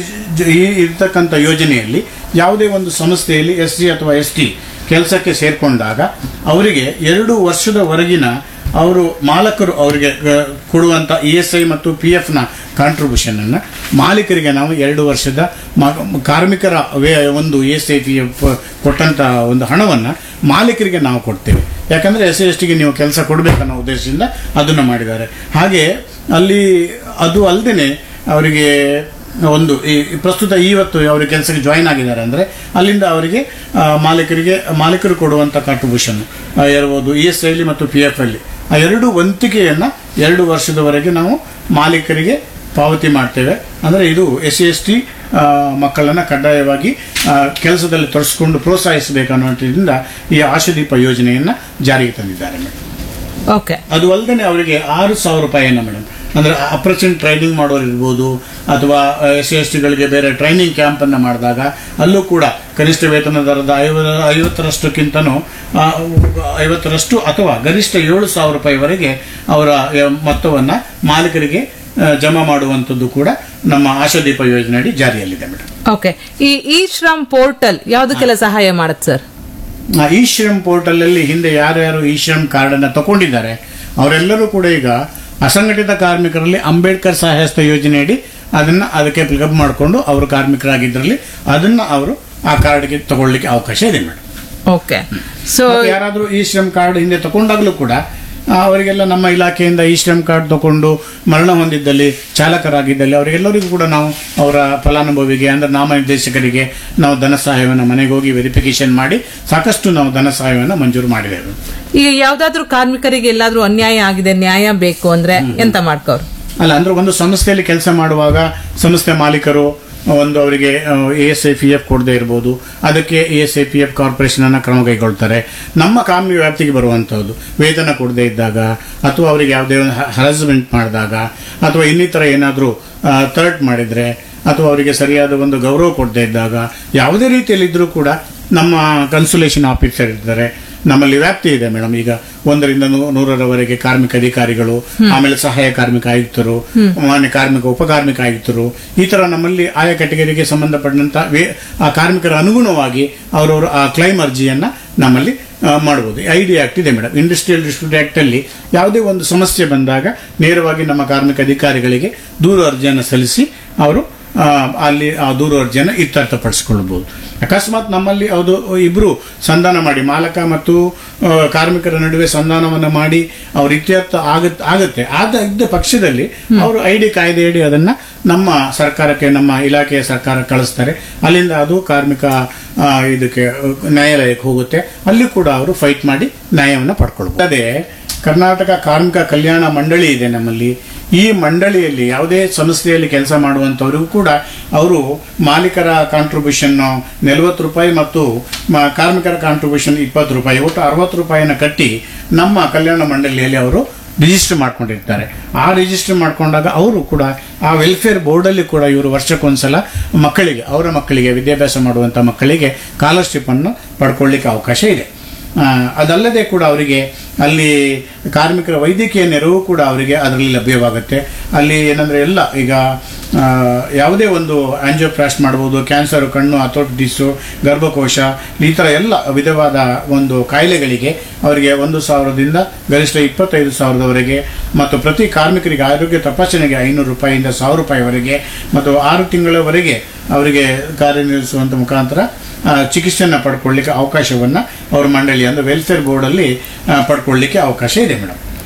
ಈ ಇರ್ತಕ್ಕಂಥ ಯೋಜನೆಯಲ್ಲಿ ಯಾವುದೇ ಒಂದು ಸಂಸ್ಥೆಯಲ್ಲಿ ಎಸ್ ಸಿ ಅಥವಾ ಎಸ್ ಟಿ ಕೆಲಸಕ್ಕೆ ಸೇರ್ಕೊಂಡಾಗ ಅವರಿಗೆ ಎರಡು ವರ್ಷದವರೆಗಿನ ಅವರು ಮಾಲಕರು ಅವರಿಗೆ ಗ- ಕೊಡುವಂತ ಇ ಎಸ್ ಐ ಮತ್ತು ಪಿ ಎಫ್ ನ ಕಾಂಟ್ರಿಬ್ಯೂಷನ್ ಅನ್ನ ಮಾಲೀಕರಿಗೆ ನಾವು ಎರಡು ವರ್ಷದ ಮ- ಕಾರ್ಮಿಕರ ವೇ- ಒಂದು E S I P F ಕೊಟ್ಟಂತ ಒಂದು ಹಣವನ್ನ ಮಾಲೀಕರಿಗೆ ನಾವು ಕೊಡ್ತೇವೆ ಯಾಕಂದ್ರೆ ಎಸ್ ಸಿ ಎಸ್ ಟಿಗೆ ನೀವು ಕೆಲಸ ಕೊಡಬೇಕನ್ನೋ ಉದ್ದೇಶದಿಂದ ಅದನ್ನ ಮಾಡಿದ್ದಾರೆ ಹಾಗೆ ಅಲ್ಲಿ ಅದು ಅಲ್ಲದೆ ಅವರಿಗೆ ಒಂದು ಈ ಈ ಪ್ರಸ್ತುತ ಇವತ್ತು ಅವರು ಕೆಲಸಕ್ಕೆ ಜಾಯಿನ್ ಆಗಿದ್ದಾರೆ ಅಂದ್ರೆ ಅಲ್ಲಿಂದ ಅವರಿಗೆ ಆ, ಮಾಲೀಕರಿಗೆ ಮಾಲೀಕರು ಕೊಡುವಂತ ಕಾಂಟ್ರಿಬ್ಯೂಷನ್ ಇರ್ಬೋದು ಇ ಎಸ್ ಐಲಿ ಮತ್ತು ಪಿ ಎಫ್ ಅಲ್ಲಿ ಆ ಎರಡು ವಂತಿಕೆಯನ್ನ ಎರಡು ವರ್ಷದವರೆಗೆ ನಾವು ಮಾಲೀಕರಿಗೆ ಪಾವತಿ ಮಾಡ್ತೇವೆ ಅಂದ್ರೆ ಇದು ಎಸ್ ಸಿ ಎಸ್ ಟಿ ಮಕ್ಕಳನ್ನ ಕಡ್ಡಾಯವಾಗಿ ಆ, ಕೆಲಸದಲ್ಲಿ ತೊಡಸ್ಕೊಂಡು ಪ್ರೋತ್ಸಾಹಿಸಬೇಕನ್ನುವಂಥದ್ರಿಂದ ಈ ಆಶಾದೀಪ ಯೋಜನೆಯನ್ನ ಜಾರಿಗೆ ತಂದಿದ್ದಾರೆ ಮೇಡಮ್ ಓಕೆ ಅದು ಅಲ್ಲದೆ ಅವರಿಗೆ ಆರು ಸಾವಿರ ರೂಪಾಯಿಯನ್ನ ಮೇಡಮ್ ಅಂದ್ರೆ ಅಪ್ರೆಸೆಂಟ್ ಟ್ರೈನಿಂಗ್ ಮಾಡೋರು ಇರ್ಬೋದು ಅಥವಾ ಎಸ್ ಸಿ ಎಸ್ ಟಿಗಳಿಗೆ ಬೇರೆ ಟ್ರೈನಿಂಗ್ ಕ್ಯಾಂಪ್ ಅನ್ನ ಮಾಡಿದಾಗ ಅಲ್ಲೂ ಕೂಡ ಕನಿಷ್ಠ ವೇತನ ದರದ ಐವ- ಐವತ್ತರಷ್ಟಕ್ಕಿಂತನೂ ಆ, ಐವತ್ತರಷ್ಟು ಅಥವಾ ಗರಿಷ್ಠ ಏಳು ಸಾವಿರ ರೂಪಾಯಿವರೆಗೆ ಅವರ ಆ, ಮೊತ್ತವನ್ನ ಮಾಲೀಕರಿಗೆ ಆ, ಜಮಾ ಮಾಡುವಂಥದ್ದು ಕೂಡ ನಮ್ಮ ಆಶಾದೀಪ ಯೋಜನೆಯಡಿ ಜಾರಿಯಲ್ಲಿದೆ ಮೇಡಮ್ ಓಕೆ ಈ ಇ ಶ್ರಮ್ ಪೋರ್ಟಲ್ ಯಾವುದಕ್ಕೆಲ್ಲ ಸಹಾಯ ಮಾಡುತ್ತೆ ಸರ್ ಆ ಇ ಶ್ರಮ್ ಪೋರ್ಟಲ್ ಅಲ್ಲಿ ಹಿಂದೆ ಯಾರ್ಯಾರು ಇ ಶ್ರಮ್ ಕಾರ್ಡ್ ಅನ್ನ ತಗೊಂಡಿದ್ದಾರೆ ಅವರೆಲ್ಲರೂ ಕೂಡ ಈಗ ಅಸಂಘಟಿತ ಕಾರ್ಮಿಕರಲ್ಲಿ ಅಂಬೇಡ್ಕರ್ ಸಹಾಯಸ್ತ ಯೋಜನೆಯಡಿ ಅದನ್ನ ಅದಕ್ಕೆ ಪಿಕಪ್ ಮಾಡಿಕೊಂಡು ಅವರು ಕಾರ್ಮಿಕರಾಗಿದ್ರಲ್ಲಿ ಅದನ್ನ ಅವರು ಆ ಕಾರ್ಡ್ಗೆ ತಗೊಳ್ಳಿಕ್ಕೆ ಅವಕಾಶ ಇದೆ ಮೇಡಮ್ ಓಕೆ ಸೊ ಮತ್ತೆ ಯಾರಾದ್ರೂ ಈ ಶ್ರಮ್ ಕಾರ್ಡ್ ಹಿಂದೆ ತಗೊಂಡಾಗ್ಲೂ ಕೂಡ ಆ, ಅವರಿಗೆಲ್ಲ ನಮ್ಮ ಇಲಾಖೆಯಿಂದ ಈ ಶ್ರಮ್ ಕಾರ್ಡ್ ತಗೊಂಡು ಮರಣ ಹೊಂದಿದ್ದಲ್ಲಿ ಚಾಲಕರಾಗಿದ್ದಲ್ಲಿ ಅವರಿಗೆಲ್ಲರಿಗೂ ಕೂಡ ನಾವು ಅವರ ಫಲಾನುಭವಿಗೆ ಅಂದ್ರೆ ನಾಮನಿರ್ದೇಶಕರಿಗೆ ನಾವು ಧನ ಸಹಾಯವನ್ನು ಮನೆಗೆ ಹೋಗಿ ವೆರಿಫಿಕೇಶನ್ ಮಾಡಿ ಸಾಕಷ್ಟು ನಾವು ಧನ ಸಹಾಯವನ್ನು ಮಂಜೂರು ಮಾಡಿದ್ದೇವೆ ಈಗ ಯಾವ್ದಾದ್ರು ಕಾರ್ಮಿಕರಿಗೆ ಎಲ್ಲಾದ್ರೂ ಅನ್ಯಾಯ ಆಗಿದೆ ನ್ಯಾಯ ಬೇಕು ಅಂದ್ರೆ ಎಂತ ಮಾಡ್ಕೋರು ಅಲ್ಲ ಅಂದ್ರೆ ಒಂದು ಸಂಸ್ಥೆಯಲ್ಲಿ ಕೆಲಸ ಮಾಡುವಾಗ ಸಂಸ್ಥೆ ಮಾಲೀಕರು ಒಂದು ಅವರಿಗೆ E S I P F ಕೊಡದೇ ಇರಬಹುದು ಅದಕ್ಕೆ E S I P F corporation ಅನ್ನ ಕ್ರಮ ಕೈಗೊಳ್ತಾರೆ ನಮ್ಮ ಕಾನೂನು ವ್ಯಾಪ್ತಿಗೆ ಬರುವಂತಹದ್ದು ವೇತನ ಕೊಡದೇ ಇದ್ದಾಗ ಅಥವಾ ಅವರಿಗೆ ಯಾವುದೇ ಒಂದು ಹರಾಸ್ಮೆಂಟ್ ಮಾಡಿದಾಗ ಅಥವಾ ಇನ್ನಿತರ ಏನಾದರೂ ಥರ್ಟ್ ಮಾಡಿದ್ರೆ ಅಥವಾ ಅವರಿಗೆ ಸರಿಯಾದ ಒಂದು ಗೌರವ ಕೊಡದೇ ಇದ್ದಾಗ ಯಾವುದೇ ರೀತಿಯಲ್ಲಿ ಇದ್ರೂ ಕೂಡ ನಮ್ಮ ಕನ್ಸುಲೇಷನ್ ಆಫೀಸರ್ ಇರ್ತಾರೆ ನಮ್ಮಲ್ಲಿ ವ್ಯಾಪ್ತಿ ಇದೆ ಮೇಡಮ್ ಈಗ ಒಂದರಿಂದ ನೂ- ನೂರರವರೆಗೆ ಕಾರ್ಮಿಕ ಅಧಿಕಾರಿಗಳು ಆಮೇಲೆ ಸಹಾಯ ಕಾರ್ಮಿಕ ಆಯುಕ್ತರು ಮಾನ್ಯ ಕಾರ್ಮಿಕ ಉಪಕಾರ್ಮಿಕ ಆಯುಕ್ತರು ಈ ತರ ನಮ್ಮಲ್ಲಿ ಆಯಾ ಕೆಟಗರಿಗೆ ಸಂಬಂಧಪಟ್ಟಂತ ವೇ- ಆ ಕಾರ್ಮಿಕರ ಅನುಗುಣವಾಗಿ ಅವರವರು ಆ ಕ್ಲೈಮ್ ಅರ್ಜಿಯನ್ನ ನಮ್ಮಲ್ಲಿ ಆ, ಮಾಡಬಹುದು ಐ ಡಿ ಆಕ್ಟ್ ಇದೆ ಮೇಡಮ್ ಇಂಡಸ್ಟ್ರಿಯಲ್ ಡಿಸ್ಪ್ಯೂಟ್ ಆಕ್ಟ್ ಅಲ್ಲಿ ಯಾವುದೇ ಒಂದು ಸಮಸ್ಯೆ ಬಂದಾಗ ನೇರವಾಗಿ ನಮ್ಮ ಕಾರ್ಮಿಕ ಅಧಿಕಾರಿಗಳಿಗೆ ದೂರು ಅರ್ಜಿಯನ್ನು ಸಲ್ಲಿಸಿ ಅವರು ಆ, ಅಲ್ಲಿ ಆ ದೂರು ಅರ್ಜಿಯನ್ನು ಇತ್ಯರ್ಥಪಡಿಸಿಕೊಳ್ಳಬಹುದು ಅಕಸ್ಮಾತ್ ನಮ್ಮಲ್ಲಿ ಅದು ಇಬ್ರು ಸಂಧಾನ ಮಾಡಿ ಮಾಲಕ ಮತ್ತು ಆ, ಕಾರ್ಮಿಕರ ನಡುವೆ ಸಂಧಾನವನ್ನು ಮಾಡಿ ಅವ್ರ ಇತ್ಯರ್ಥ ಆಗತ್ ಆಗತ್ತೆ ಆದ ಇದ್ದ ಪಕ್ಷದಲ್ಲಿ ಅವರು ಐ ಡಿ ಕಾಯ್ದೆಯಡಿ ಅದನ್ನ ನಮ್ಮ ಸರ್ಕಾರಕ್ಕೆ ನಮ್ಮ ಇಲಾಖೆಯ ಸರ್ಕಾರ ಕಳಿಸ್ತಾರೆ ಅಲ್ಲಿಂದ ಅದು ಕಾರ್ಮಿಕ ಆ, ಇದಕ್ಕೆ ಆ, ನ್ಯಾಯಾಲಯಕ್ಕೆ ಹೋಗುತ್ತೆ ಅಲ್ಲಿ ಕೂಡ ಅವರು ಫೈಟ್ ಮಾಡಿ ನ್ಯಾಯವನ್ನು ಪಡ್ಕೊಳ್ಬಹುದು ಅದೇ ಕರ್ನಾಟಕ ಕಾರ್ಮಿಕ ಕಲ್ಯಾಣ ಮಂಡಳಿ ಇದೆ ನಮ್ಮಲ್ಲಿ ಈ ಮಂಡಳಿಯಲ್ಲಿ ಯಾವುದೇ ಸಂಸ್ಥೆಯಲ್ಲಿ ಕೆಲಸ ಮಾಡುವಂತವರಿಗೂ ಕೂಡ ಅವರು ಮಾಲೀಕರ ಕಾಂಟ್ರಿಬ್ಯೂಷನ್ ನಲವತ್ತು ರೂಪಾಯಿ ಮತ್ತು ಮ- ಕಾರ್ಮಿಕರ ಕಾಂಟ್ರಿಬ್ಯೂಷನ್ ಇಪ್ಪತ್ತು ರೂಪಾಯಿ ಒಟ್ಟು ಅರವತ್ತು ರೂಪಾಯಿನ ಕಟ್ಟಿ ನಮ್ಮ ಕಲ್ಯಾಣ ಮಂಡಳಿಯಲ್ಲಿ ಅವರು ರಿಜಿಸ್ಟರ್ ಮಾಡ್ಕೊಂಡಿರ್ತಾರೆ ಆ ರಿಜಿಸ್ಟರ್ ಮಾಡ್ಕೊಂಡಾಗ ಅವರು ಕೂಡ ಆ ವೆಲ್ಫೇರ್ ಬೋರ್ಡಲ್ಲಿ ಕೂಡ ಇವರು ವರ್ಷಕ್ಕೊಂದ್ಸಲ ಮಕ್ಕಳಿಗೆ ಅವರ ಮಕ್ಕಳಿಗೆ ವಿದ್ಯಾಭ್ಯಾಸ ಮಾಡುವಂತ ಮಕ್ಕಳಿಗೆ ಸ್ಕಾಲರ್ಶಿಪ್ ಅನ್ನು ಪಡ್ಕೊಳ್ಳಿಕ್ಕೆ ಅವಕಾಶ ಇದೆ ಆ, ಅದಲ್ಲದೆ ಕೂಡ ಅವರಿಗೆ ಅಲ್ಲಿ ಕಾರ್ಮಿಕರ ವೈದ್ಯಕೀಯ ನೆರವು ಕೂಡ ಅವರಿಗೆ ಅದರಲ್ಲಿ ಲಭ್ಯವಾಗುತ್ತೆ ಅಲ್ಲಿ ಏನಂದ್ರೆ ಎಲ್ಲ ಈಗ ಆ, ಯಾವುದೇ ಒಂದು ಆಂಜಿಯೋಪ್ಲಾಸ್ಟ್ ಮಾಡಬಹುದು ಕ್ಯಾನ್ಸರ್ ಕಣ್ಣು ಅಥೋಟಿಸು ಗರ್ಭಕೋಶ ಈ ಥರ ಎಲ್ಲ ವಿಧವಾದ ಒಂದು ಕಾಯಿಲೆಗಳಿಗೆ ಅವರಿಗೆ ಒಂದು ಸಾವಿರದಿಂದ ಗರಿಷ್ಠ ಇಪ್ಪತ್ತೈದು ಸಾವಿರದವರೆಗೆ ಮತ್ತು ಪ್ರತಿ ಕಾರ್ಮಿಕರಿಗೆ ಆರೋಗ್ಯ ತಪಾಸಣೆಗೆ ಐನೂರು ರೂಪಾಯಿಯಿಂದ ಸಾವಿರ ರೂಪಾಯಿವರೆಗೆ ಮತ್ತು ಆರು ತಿಂಗಳವರೆಗೆ ಅವರಿಗೆ ಕಾರ್ಯನಿರ್ವಹಿಸುವಂತ ಮುಖಾಂತರ ಆ, ಚಿಕಿತ್ಸೆಯನ್ನ ಪಡ್ಕೊಳ್ಳಿಕ್ಕೆ ಅವಕಾಶವನ್ನ ಅವ್ರ ಮಂಡಳಿ ಅಂದ್ರೆ ವೆಲ್ಫೇರ್ ಬೋರ್ಡ್ ಅಲ್ಲಿ ಆ, ಪಡ್ಕೊಳ್ಳಿಕ್ಕೆ ಅವಕಾಶ ಇದೆ ಮೇಡಮ್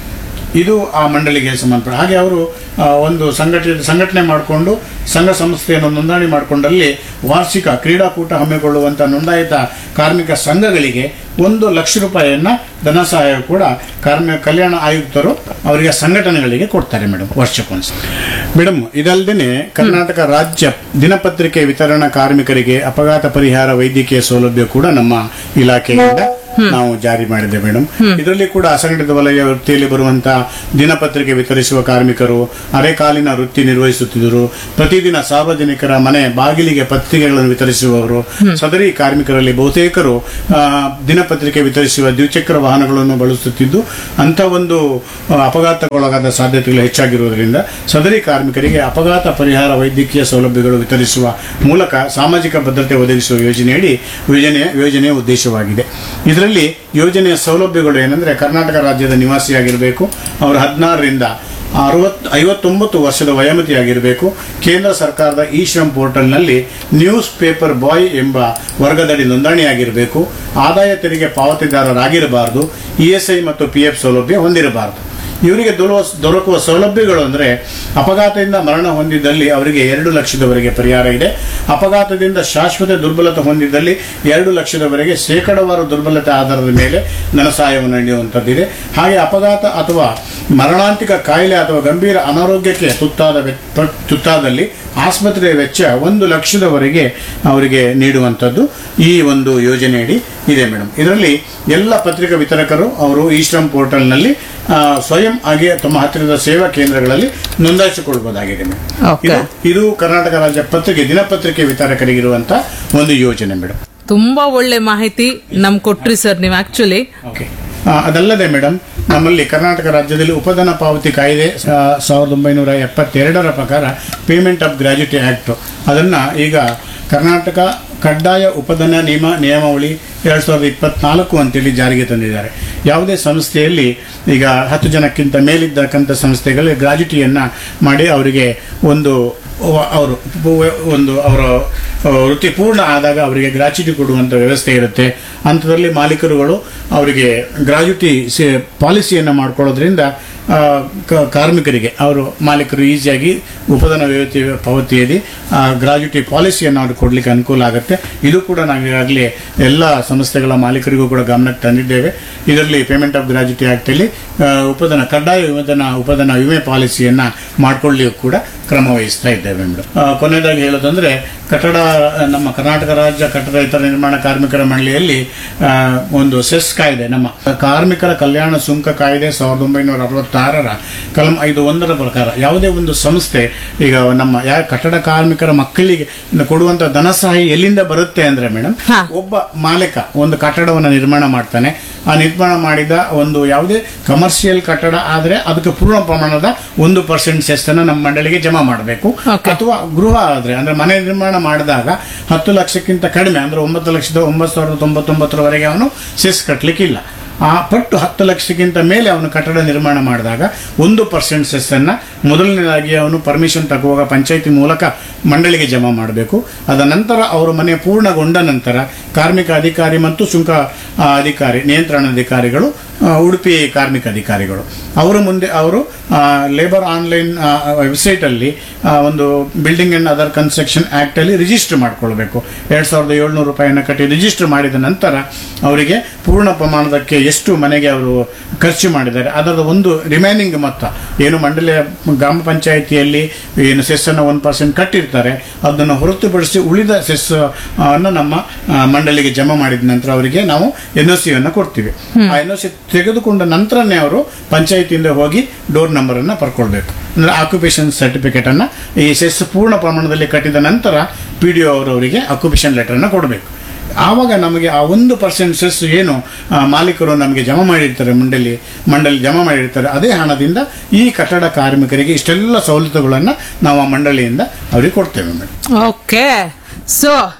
ಇದು ಆ ಮಂಡಳಿಗೆ ಸಂಬಂಧಪಟ್ಟ ಹಾಗೆ ಅವರು ಆ, ಒಂದು ಸಂಘಟನೆ ಸಂಘಟನೆ ಮಾಡಿಕೊಂಡು ಸಂಘ ಸಂಸ್ಥೆಯನ್ನು ನೋಂದಣಿ ಮಾಡಿಕೊಂಡಲ್ಲಿ ವಾರ್ಷಿಕ ಕ್ರೀಡಾಕೂಟ ಹಮ್ಮಿಕೊಳ್ಳುವಂತ ನೋಂದಾಯಿತ ಕಾರ್ಮಿಕ ಸಂಘಗಳಿಗೆ ಒಂದು ಲಕ್ಷ ರೂಪಾಯಿಯನ್ನ ಧನ ಸಹಾಯ ಕೂಡ ಕಾರ್ಮಿಕ ಕಲ್ಯಾಣ ಆಯುಕ್ತರು ಅವರಿಗೆ ಸಂಘಟನೆಗಳಿಗೆ ಕೊಡ್ತಾರೆ ಮೇಡಮ್ ವರ್ಷಕ್ಕೊಂದ್ಸಲ ಮೇಡಮ್ ಇದಲ್ಲದೆ ಕರ್ನಾಟಕ ರಾಜ್ಯ ದಿನಪತ್ರಿಕೆ ವಿತರಣಾ ಕಾರ್ಮಿಕರಿಗೆ ಅಪಘಾತ ಪರಿಹಾರ ವೈದ್ಯಕೀಯ ಸೌಲಭ್ಯ ಕೂಡ ನಮ್ಮ ಇಲಾಖೆಯಿಂದ ನಾವು ಜಾರಿ ಮಾಡಿದೆ ಮೇಡಮ್ ಇದರಲ್ಲಿ ಕೂಡ ಅಸಂಘಟಿತ ವಲಯ ವೃತ್ತಿಯಲ್ಲಿ ಬರುವಂತಹ ದಿನಪತ್ರಿಕೆ ವಿತರಿಸುವ ಕಾರ್ಮಿಕರು ಅರೆಕಾಲಿನ ವೃತ್ತಿ ನಿರ್ವಹಿಸುತ್ತಿದ್ದರು ಪ್ರತಿದಿನ ಸಾರ್ವಜನಿಕರ ಮನೆ ಬಾಗಿಲಿಗೆ ಪತ್ರಿಕೆಗಳನ್ನು ವಿತರಿಸುವವರು ಸದರಿ ಕಾರ್ಮಿಕರಲ್ಲಿ ಬಹುತೇಕರು ಆ, ದಿನಪತ್ರಿಕೆ ವಿತರಿಸುವ ದ್ವಿಚಕ್ರ ವಾಹನಗಳನ್ನು ಬಳಸುತ್ತಿದ್ದು ಅಂತ ಒಂದು ಆ, ಅಪಘಾತಕ್ಕೊಳಗಾದ ಸಾಧ್ಯತೆಗಳು ಹೆಚ್ಚಾಗಿರುವುದರಿಂದ ಸದರಿ ಕಾರ್ಮಿಕರಿಗೆ ಅಪಘಾತ ಪರಿಹಾರ ವೈದ್ಯಕೀಯ ಸೌಲಭ್ಯಗಳು ವಿತರಿಸುವ ಮೂಲಕ ಸಾಮಾಜಿಕ ಭದ್ರತೆ ಒದಗಿಸುವ ಯೋಜನೆಯಡಿ ಯೋಜನೆಯ ಯೋಜನೆಯ ಉದ್ದೇಶವಾಗಿದೆ ಇದರಲ್ಲಿ ಯೋಜನೆಯ ಸೌಲಭ್ಯಗಳು ಏನಂದ್ರೆ ಕರ್ನಾಟಕ ರಾಜ್ಯದ ನಿವಾಸಿಯಾಗಿರಬೇಕು ಅವರು ಹದಿನಾರರಿಂದ ಅರವತ್ ಐವತ್ತೊಂಬತ್ತು ವರ್ಷದ ವಯೋಮಿತಿಯಾಗಿರಬೇಕು ಕೇಂದ್ರ ಸರ್ಕಾರದ ಇ ಶ್ರಮ್ ಪೋರ್ಟಲ್ನಲ್ಲಿ ನ್ಯೂಸ್ ಪೇಪರ್ ಬಾಯ್ ಎಂಬ ವರ್ಗದಡಿ ನೋಂದಣಿಯಾಗಿರಬೇಕು ಆದಾಯ ತೆರಿಗೆ ಪಾವತಿದಾರರಾಗಿರಬಾರದು ಇಎಸ್ಐ ಮತ್ತು ಪಿಎಫ್ ಸೌಲಭ್ಯ ಹೊಂದಿರಬಾರದು ಇವರಿಗೆ ದೊರಕುವ ದೊರಕುವ ಸೌಲಭ್ಯಗಳು ಅಂದ್ರೆ ಅಪಘಾತದಿಂದ ಮರಣ ಹೊಂದಿದ್ದಲ್ಲಿ ಅವರಿಗೆ ಎರಡು ಲಕ್ಷದವರೆಗೆ ಪರಿಹಾರ ಇದೆ ಅಪಘಾತದಿಂದ ಶಾಶ್ವತ ದುರ್ಬಲತೆ ಹೊಂದಿದ್ದಲ್ಲಿ ಎರಡು ಲಕ್ಷದವರೆಗೆ ಶೇಕಡವಾರು ದುರ್ಬಲತೆ ಆಧಾರದ ಮೇಲೆ ಧನ ಸಹಾಯವನ್ನು ನೀಡುವಂಥದ್ದಿದೆ ಹಾಗೆ ಅಪಘಾತ ಅಥವಾ ಮರಣಾಂತಿಕ ಕಾಯಿಲೆ ಅಥವಾ ಗಂಭೀರ ಅನಾರೋಗ್ಯಕ್ಕೆ ತುತ್ತಾದ ವ್ಯ- ತ- ತುತ್ತಾದಲ್ಲಿ ಆಸ್ಪತ್ರೆಯ ವೆಚ್ಚ ಒಂದು ಲಕ್ಷದವರೆಗೆ ಅವರಿಗೆ ನೀಡುವಂಥದ್ದು ಈ ಒಂದು ಯೋಜನೆಯಡಿ ಇದೆ ಮೇಡಮ್ ಇದರಲ್ಲಿ ಎಲ್ಲ ಪತ್ರಿಕಾ ವಿತರಕರು ಅವರು ಈ ಶ್ರಮ್ ಪೋರ್ಟಲ್ನಲ್ಲಿ ಆ, ಸ್ವಯಂ ಆಗಿ ತಮ್ಮ ಹತ್ತಿರದ ಸೇವಾ ಕೇಂದ್ರಗಳಲ್ಲಿ ನೋಂದಾಯಿಸಿಕೊಳ್ಳಬಹುದಾಗಿದೆ ಮೇಡಮ್ Okay. ಇದು ಇದು ಕರ್ನಾಟಕ ರಾಜ್ಯ ಪತ್ರಿಕೆ ದಿನಪತ್ರಿಕೆ ವಿತರಕರಿಗಿರುವಂತ ಒಂದು ಯೋಜನೆ ಮೇಡಮ್ ತುಂಬಾ ಒಳ್ಳೆ ಮಾಹಿತಿ ನಮ್ ಕೊಟ್ರಿ ಸರ್ ನೀವು ಆಕ್ಚುಲಿ ಓಕೆ ಆ, ಅದಲ್ಲದೆ ಮೇಡಮ್ ನಮ್ಮಲ್ಲಿ ಕರ್ನಾಟಕ ರಾಜ್ಯದಲ್ಲಿ ಉಪಧನ ಪಾವತಿ ಕಾಯ್ದೆ ಆ, ಸಾವಿರದ ಒಂಬೈನೂರ ಎಪ್ಪತ್ತೆರಡರ ಪ್ರಕಾರ ಪೇಮೆಂಟ್ ಆಫ್ ಗ್ರಾಜ್ಯುಟಿ ಆಕ್ಟ್ ಅದನ್ನ ಈಗ ಕರ್ನಾಟಕ ಕಡ್ಡಾಯ ಉಪಧನ ನಿಯಮ ನಿಯಮಾವಳಿ ಎರಡ್ ಸಾವಿರದ ಇಪ್ಪತ್ನಾಲ್ಕು ಅಂತೇಳಿ ಜಾರಿಗೆ ತಂದಿದ್ದಾರೆ ಯಾವುದೇ ಸಂಸ್ಥೆಯಲ್ಲಿ ಈಗ ಹತ್ತು ಜನಕ್ಕಿಂತ ಮೇಲಿದ್ದಕ್ಕಂಥ ಸಂಸ್ಥೆಗಳು ಗ್ರಾಜ್ಯುಟಿಯನ್ನ ಮಾಡಿ ಅವರಿಗೆ ಒಂದು ವ- ಅವರು ಪು- ಒಂದು ಅವರ ಆ, ವೃತ್ತಿ ಪೂರ್ಣ ಆದಾಗ ಅವರಿಗೆ ಗ್ರಾಚ್ಯುಟಿ ಕೊಡುವಂತ ವ್ಯವಸ್ಥೆ ಇರುತ್ತೆ ಅಂಥದ್ರಲ್ಲಿ ಮಾಲೀಕರುಗಳು ಅವರಿಗೆ ಗ್ರಾಚ್ಯುಟಿ ಪಾಲಿಸಿಯನ್ನು ಮಾಡ್ಕೊಳ್ಳೋದ್ರಿಂದ ಆ, ಕ- ಕಾರ್ಮಿಕರಿಗೆ ಅವರು ಮಾಲೀಕರು ಈಸಿಯಾಗಿ ಉಪಧನ ವ್ಯವಸ್ಥೆ ಪಾವತಿಯಲ್ಲಿ ಗ್ರಾಜ್ಯುಟಿ ಪಾಲಿಸಿಯನ್ನು ಅವ್ರಿಗೆ ಕೊಡ್ಲಿಕ್ಕೆ ಅನುಕೂಲ ಆಗುತ್ತೆ ಇದು ಕೂಡ ನಾವು ಈಗಾಗಲೇ ಎಲ್ಲ ಸಂಸ್ಥೆಗಳ ಮಾಲೀಕರಿಗೂ ಕೂಡ ಗಮನಕ್ಕೆ ತಂದಿದ್ದೇವೆ ಇದರಲ್ಲಿ ಪೇಮೆಂಟ್ ಆಫ್ ಗ್ರಾಜ್ಯುಟಿ ಆಕ್ಟ್ ಅಲ್ಲಿ ಆ, ಉಪಧನ ಕಡ್ಡಾಯ ಉಪಧನ ಉಪಧನ ವಿಮೆ ಪಾಲಿಸಿಯನ್ನ ಮಾಡ್ಕೊಳ್ಳಿಯೂ ಕೂಡ ಕ್ರಮ ವಹಿಸ್ತಾ ಇದ್ದೇವೆ ಮೇಡಮ್ ಆ, ಕೊನೆಯದಾಗಿ ಹೇಳೋದಂದ್ರೆ ಕಟ್ಟಡ ಆ, ನಮ್ಮ ಕರ್ನಾಟಕ ರಾಜ್ಯ ಕಟ್ಟಡ ಇತರ ನಿರ್ಮಾಣ ಕಾರ್ಮಿಕರ ಮಂಡಳಿಯಲ್ಲಿ ಆ, ಒಂದು ಸೆಸ್ ಕಾಯ್ದೆ ನಮ್ಮ ಕಾರ್ಮಿಕರ ಕಲ್ಯಾಣ ಸುಂಕ ಕಾಯ್ದೆ ಸಾವಿರದ ಒಂಬೈನೂರ ಅರವತ್ತಾರರ ಕಲಂ ಐದು ಒಂದರ ಪ್ರಕಾರ ಯಾವುದೇ ಒಂದು ಸಂಸ್ಥೆ ಈಗ ನಮ್ಮ ಯಾ ಕಟ್ಟಡ ಕಾರ್ಮಿಕರ ಮಕ್ಕಳಿಗೆ ಕೊಡುವಂತ ಧನ ಸಹಾಯ ಎಲ್ಲಿಂದ ಬರುತ್ತೆ ಅಂದ್ರೆ ಮೇಡಮ್ ಹಾ. ಒಬ್ಬ ಮಾಲೀಕ ಒಂದು ಕಟ್ಟಡವನ್ನು ನಿರ್ಮಾಣ ಮಾಡ್ತಾನೆ ಆ ನಿರ್ಮಾಣ ಮಾಡಿದ ಒಂದು ಯಾವುದೇ ಕಮರ್ಷಿಯಲ್ ಕಟ್ಟಡ ಆದ್ರೆ ಅದಕ್ಕೆ ಪೂರ್ಣ ಪ್ರಮಾಣದ ಒಂದು ಪರ್ಸೆಂಟ್ ಸೆಸ್ ಅನ್ನ ನಮ್ಮ ಮಂಡಳಿಗೆ ಜಮಾ ಮಾಡಬೇಕು Okay. ಅಥವಾ ಗೃಹ ಆದ್ರೆ ಅಂದ್ರೆ ಮನೆ ನಿರ್ಮಾಣ ಮಾಡಿದಾಗ ಹತ್ತು ಲಕ್ಷಕ್ಕಿಂತ ಕಡಿಮೆ ಅಂದ್ರೆ ಒಂಬತ್ತು ಲಕ್ಷದ ಒಂಬತ್ತು ಸಾವಿರದ ತೊಂಬತ್ತೊಂಬತ್ತರವರೆಗೆ ಅವನು ಸೆಸ್ ಕಟ್ಟಲಿಕ್ಕಿಲ್ಲ ಆ ಪಟ್ಟು ಹತ್ತು ಲಕ್ಷಕ್ಕಿಂತ ಮೇಲೆ ಅವನು ಕಟ್ಟಡ ನಿರ್ಮಾಣ ಮಾಡಿದಾಗ ಒಂದು ಪರ್ಸೆಂಟ್ ಸೆಸ್ ಅನ್ನ ಮೊದಲನೇದಾಗಿ ಅವನು ಪರ್ಮಿಷನ್ ತಗುವಾಗ ಪಂಚಾಯತಿ ಮೂಲಕ ಮಂಡಳಿಗೆ ಜಮಾ ಮಾಡಬೇಕು ಅದ ನಂತರ ಅವರು ಮನೆ ಪೂರ್ಣಗೊಂಡ ನಂತರ ಕಾರ್ಮಿಕ ಅಧಿಕಾರಿ ಮತ್ತು ಸುಂಕ ಆ, ಅಧಿಕಾರಿ ನಿಯಂತ್ರಣ ಅಧಿಕಾರಿಗಳು ಆ, ಉಡುಪಿ ಕಾರ್ಮಿಕ ಅಧಿಕಾರಿಗಳು ಅವರು ಮುಂದೆ ಅವರು ಲೇಬರ್ ಆನ್ಲೈನ್ ವೆಬ್ಸೈಟ್ ಅಲ್ಲಿ ಆ, ಒಂದು building and other construction act ಅಲ್ಲಿ ರಿಜಿಸ್ಟರ್ ಮಾಡ್ಕೊಳ್ಬೇಕು ಎರಡ್ ಸಾವಿರದ ಏಳ್ನೂರು ರೂಪಾಯಿಯನ್ನು ಕಟ್ಟಿ ರಿಜಿಸ್ಟರ್ ಮಾಡಿದ ನಂತರ ಅವರಿಗೆ ಪೂರ್ಣ ಪ್ರಮಾಣದಕ್ಕೆ ಎಷ್ಟು ಮನೆಗೆ ಅವರು ಖರ್ಚು ಮಾಡಿದ್ದಾರೆ ಅದರ ಒಂದು ರಿಮೈನಿಂಗ್ ಮೊತ್ತ ಏನು ಮಂಡಳಿಯ ಗ್ರಾಮ ಪಂಚಾಯಿತಿಯಲ್ಲಿ ಏನು ಸೆಸ್ ಅನ್ನು ಒನ್ ಪರ್ಸೆಂಟ್ ಕಟ್ಟಿರ್ತಾರೆ ಅದನ್ನು ಹೊರತುಪಡಿಸಿ ಉಳಿದ ಸೆಸ್ ಅನ್ನು ನಮ್ಮ ಆ, ಮಂಡಳಿಗೆ ಜಮಾ ಮಾಡಿದ ನಂತರ ಅವರಿಗೆ ನಾವು ಎನ್ ಒ ಸಿಯನ್ನು ಕೊಡ್ತೀವಿ ಆ ಎನ್ ಒ ಸಿ ತೆಗೆದುಕೊಂಡ ನಂತರನೇ ಅವರು ಪಂಚಾಯಿತಿಯಿಂದ ಹೋಗಿ ಡೋರ್ ನಂಬರ್ ಅನ್ನ ಪಡ್ಕೊಳ್ಬೇಕು ಅಂದ್ರೆ ಆಕ್ಯುಪೇಷನ್ ಸರ್ಟಿಫಿಕೇಟ್ ಅನ್ನ ಈ ಸೆಸ್ ಪೂರ್ಣ ಪ್ರಮಾಣದಲ್ಲಿ ಕಟ್ಟಿದ ನಂತರ ಪಿ ಡಿ ಅವರು ಅವರಿಗೆ ಆಕ್ಯುಪೇಷನ್ ಲೆಟರ್ ಅನ್ನ ಕೊಡಬೇಕು ಆವಾಗ ನಮಗೆ ಆ ಒಂದು ಪರ್ಸೆಂಟ್ ಸೆಸ್ ಏನು ಆ, ಮಾಲೀಕರು ನಮಗೆ ಜಮಾ ಮಾಡಿರ್ತಾರೆ ಮಂಡಳಿ ಮಂಡಳಿ ಜಮಾ ಮಾಡಿರ್ತಾರೆ ಅದೇ ಹಣದಿಂದ ಈ ಕಟ್ಟಡ ಕಾರ್ಮಿಕರಿಗೆ ಇಷ್ಟೆಲ್ಲ ಸವಲತ್ತುಗಳನ್ನ ನಾವು ಆ ಮಂಡಳಿಯಿಂದ ಅವರಿಗೆ ಕೊಡ್ತೇವೆ ಮೇಡಮ್ ಓಕೆ ಸೊ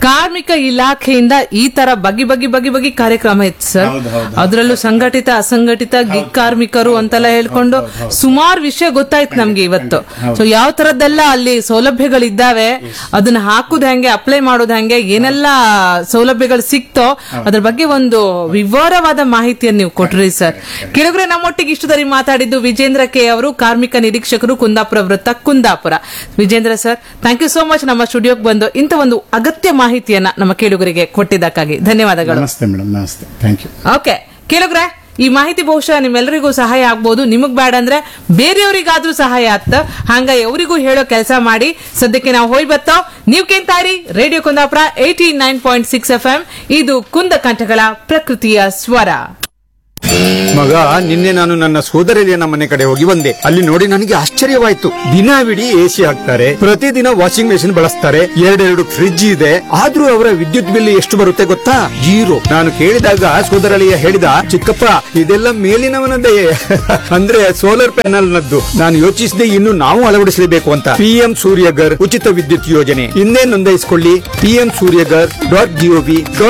ಕಾರ್ಮಿಕ ಇಲಾಖೆಯಿಂದ ಈ ತರ ಬಗೆ ಬಗೆ ಬಗೆ ಬಗೆ ಕಾರ್ಯಕ್ರಮ ಇತ್ತು ಸರ್ ಹೌದು, ಹೌದು. ಅದರಲ್ಲೂ ಸಂಘಟಿತ ಅಸಂಘಟಿತ ಗಿಗ್ ಕಾರ್ಮಿಕರು ಅಂತೆಲ್ಲ ಹೇಳ್ಕೊಂಡು ಸುಮಾರು ವಿಷಯ ಗೊತ್ತಾಯ್ತು ನಮ್ಗೆ ಇವತ್ತು ಸೊ ಯಾವ ತರದ್ದೆಲ್ಲ ಅಲ್ಲಿ ಸೌಲಭ್ಯಗಳಿದ್ದಾವೆ ಅದನ್ನ ಹಾಕುದು ಹೆಂಗೆ ಅಪ್ಲೈ ಮಾಡೋದು ಹೆಂಗೆ ಏನೆಲ್ಲ ಸೌಲಭ್ಯಗಳು ಸಿಕ್ತೋ ಅದ್ರ ಬಗ್ಗೆ ಒಂದು ವಿವರವಾದ ಮಾಹಿತಿಯನ್ನು ನೀವು ಕೊಟ್ರಿ ಸರ್ ಕೆಳಗರೆ ನಮ್ಮೊಟ್ಟಿಗೆ ಇಷ್ಟದಲ್ಲಿ ಮಾತಾಡಿದ್ದು ವಿಜೇಂದ್ರ ಕೆ ಅವರು ಕಾರ್ಮಿಕ ನಿರೀಕ್ಷಕರು ಕುಂದಾಪುರ ವೃತ್ತ Kundapura Vijendra sir thank you so much ನಮ್ಮ ಸ್ಟುಡಿಯೋಗೆ ಬಂದು ಇಂಥ ಒಂದು ಅಗತ್ಯ ಮಾಹಿತಿಯನ್ನ ನಮ್ಮ ಕೇಳುಗರಿಗೆ ಕೊಟ್ಟಿದ್ದಕ್ಕಾಗಿ ಧನ್ಯವಾದಗಳು ನಮಸ್ತೆ ಮೇಡಮ್ ನಮಸ್ತೆ ಥ್ಯಾಂಕ್ ಯು ಓಕೆ ಕೇಳುಗ್ರೆ ಈ ಮಾಹಿತಿ ಬಹುಶಃ ನಿಮ್ಮೆಲ್ಲರಿಗೂ ಸಹಾಯ ಆಗ್ಬೋದು ನಿಮಗ್ ಬೇಡ ಅಂದ್ರೆ ಬೇರೆಯವರಿಗಾದ್ರೂ ಸಹಾಯ ಆಗ್ತ ಹಂಗ ಅವರಿಗೂ ಹೇಳೋ ಕೆಲಸ ಮಾಡಿ ಸದ್ಯಕ್ಕೆ ನಾವು ಹೋಯ್ ಬತ್ತೋ ನೀವ್ ಕೇಂತಾರಿ radio Kundapura eighty nine point six F M ಇದು ಕುಂದ ಕಂಠಗಳ ಪ್ರಕೃತಿಯ ಸ್ವರ ಮಗ ನಿನ್ನೆ ನಾನು ನನ್ನ ಸೋದರಲಿಯನ ಮನೆ ಕಡೆ ಹೋಗಿ ಬಂದೆ ಅಲ್ಲಿ ನೋಡಿ ನನಗೆ ಆಶ್ಚರ್ಯವಾಯ್ತು ದಿನವಿಡೀ ಎಸಿ ಹಾಕ್ತಾರೆ ಪ್ರತಿದಿನ ವಾಷಿಂಗ್ ಮೆಷಿನ್ ಬಳಸ್ತಾರೆ ಎರಡೆರಡು ಫ್ರಿಡ್ಜ್ ಇದೆ ಆದ್ರೂ ಅವರ ವಿದ್ಯುತ್ ಬಿಲ್ ಎಷ್ಟು ಬರುತ್ತೆ ಗೊತ್ತಾ ಜೀರೋ ನಾನು ಕೇಳಿದಾಗ ಸೋದರಳಿಯ ಹೇಳಿದ ಚಿಕ್ಕಪ್ಪ ಇದೆಲ್ಲ ಮೇಲಿನವನದೇ ಅಂದ್ರೆ ಸೋಲಾರ್ ಪ್ಯಾನಲ್ ನದ್ದು ನಾನು ಯೋಚಿಸಿದೆ ಇನ್ನು ನಾವು ಅಳವಡಿಸಲೇಬೇಕು ಅಂತ ಪಿಎಂ ಸೂರ್ಯಗರ್ ಉಚಿತ ವಿದ್ಯುತ್ ಯೋಜನೆ ಇನ್ನೇ ನೋಂದಾಯಿಸಿಕೊಳ್ಳಿ PM Suryaghar dot gov dot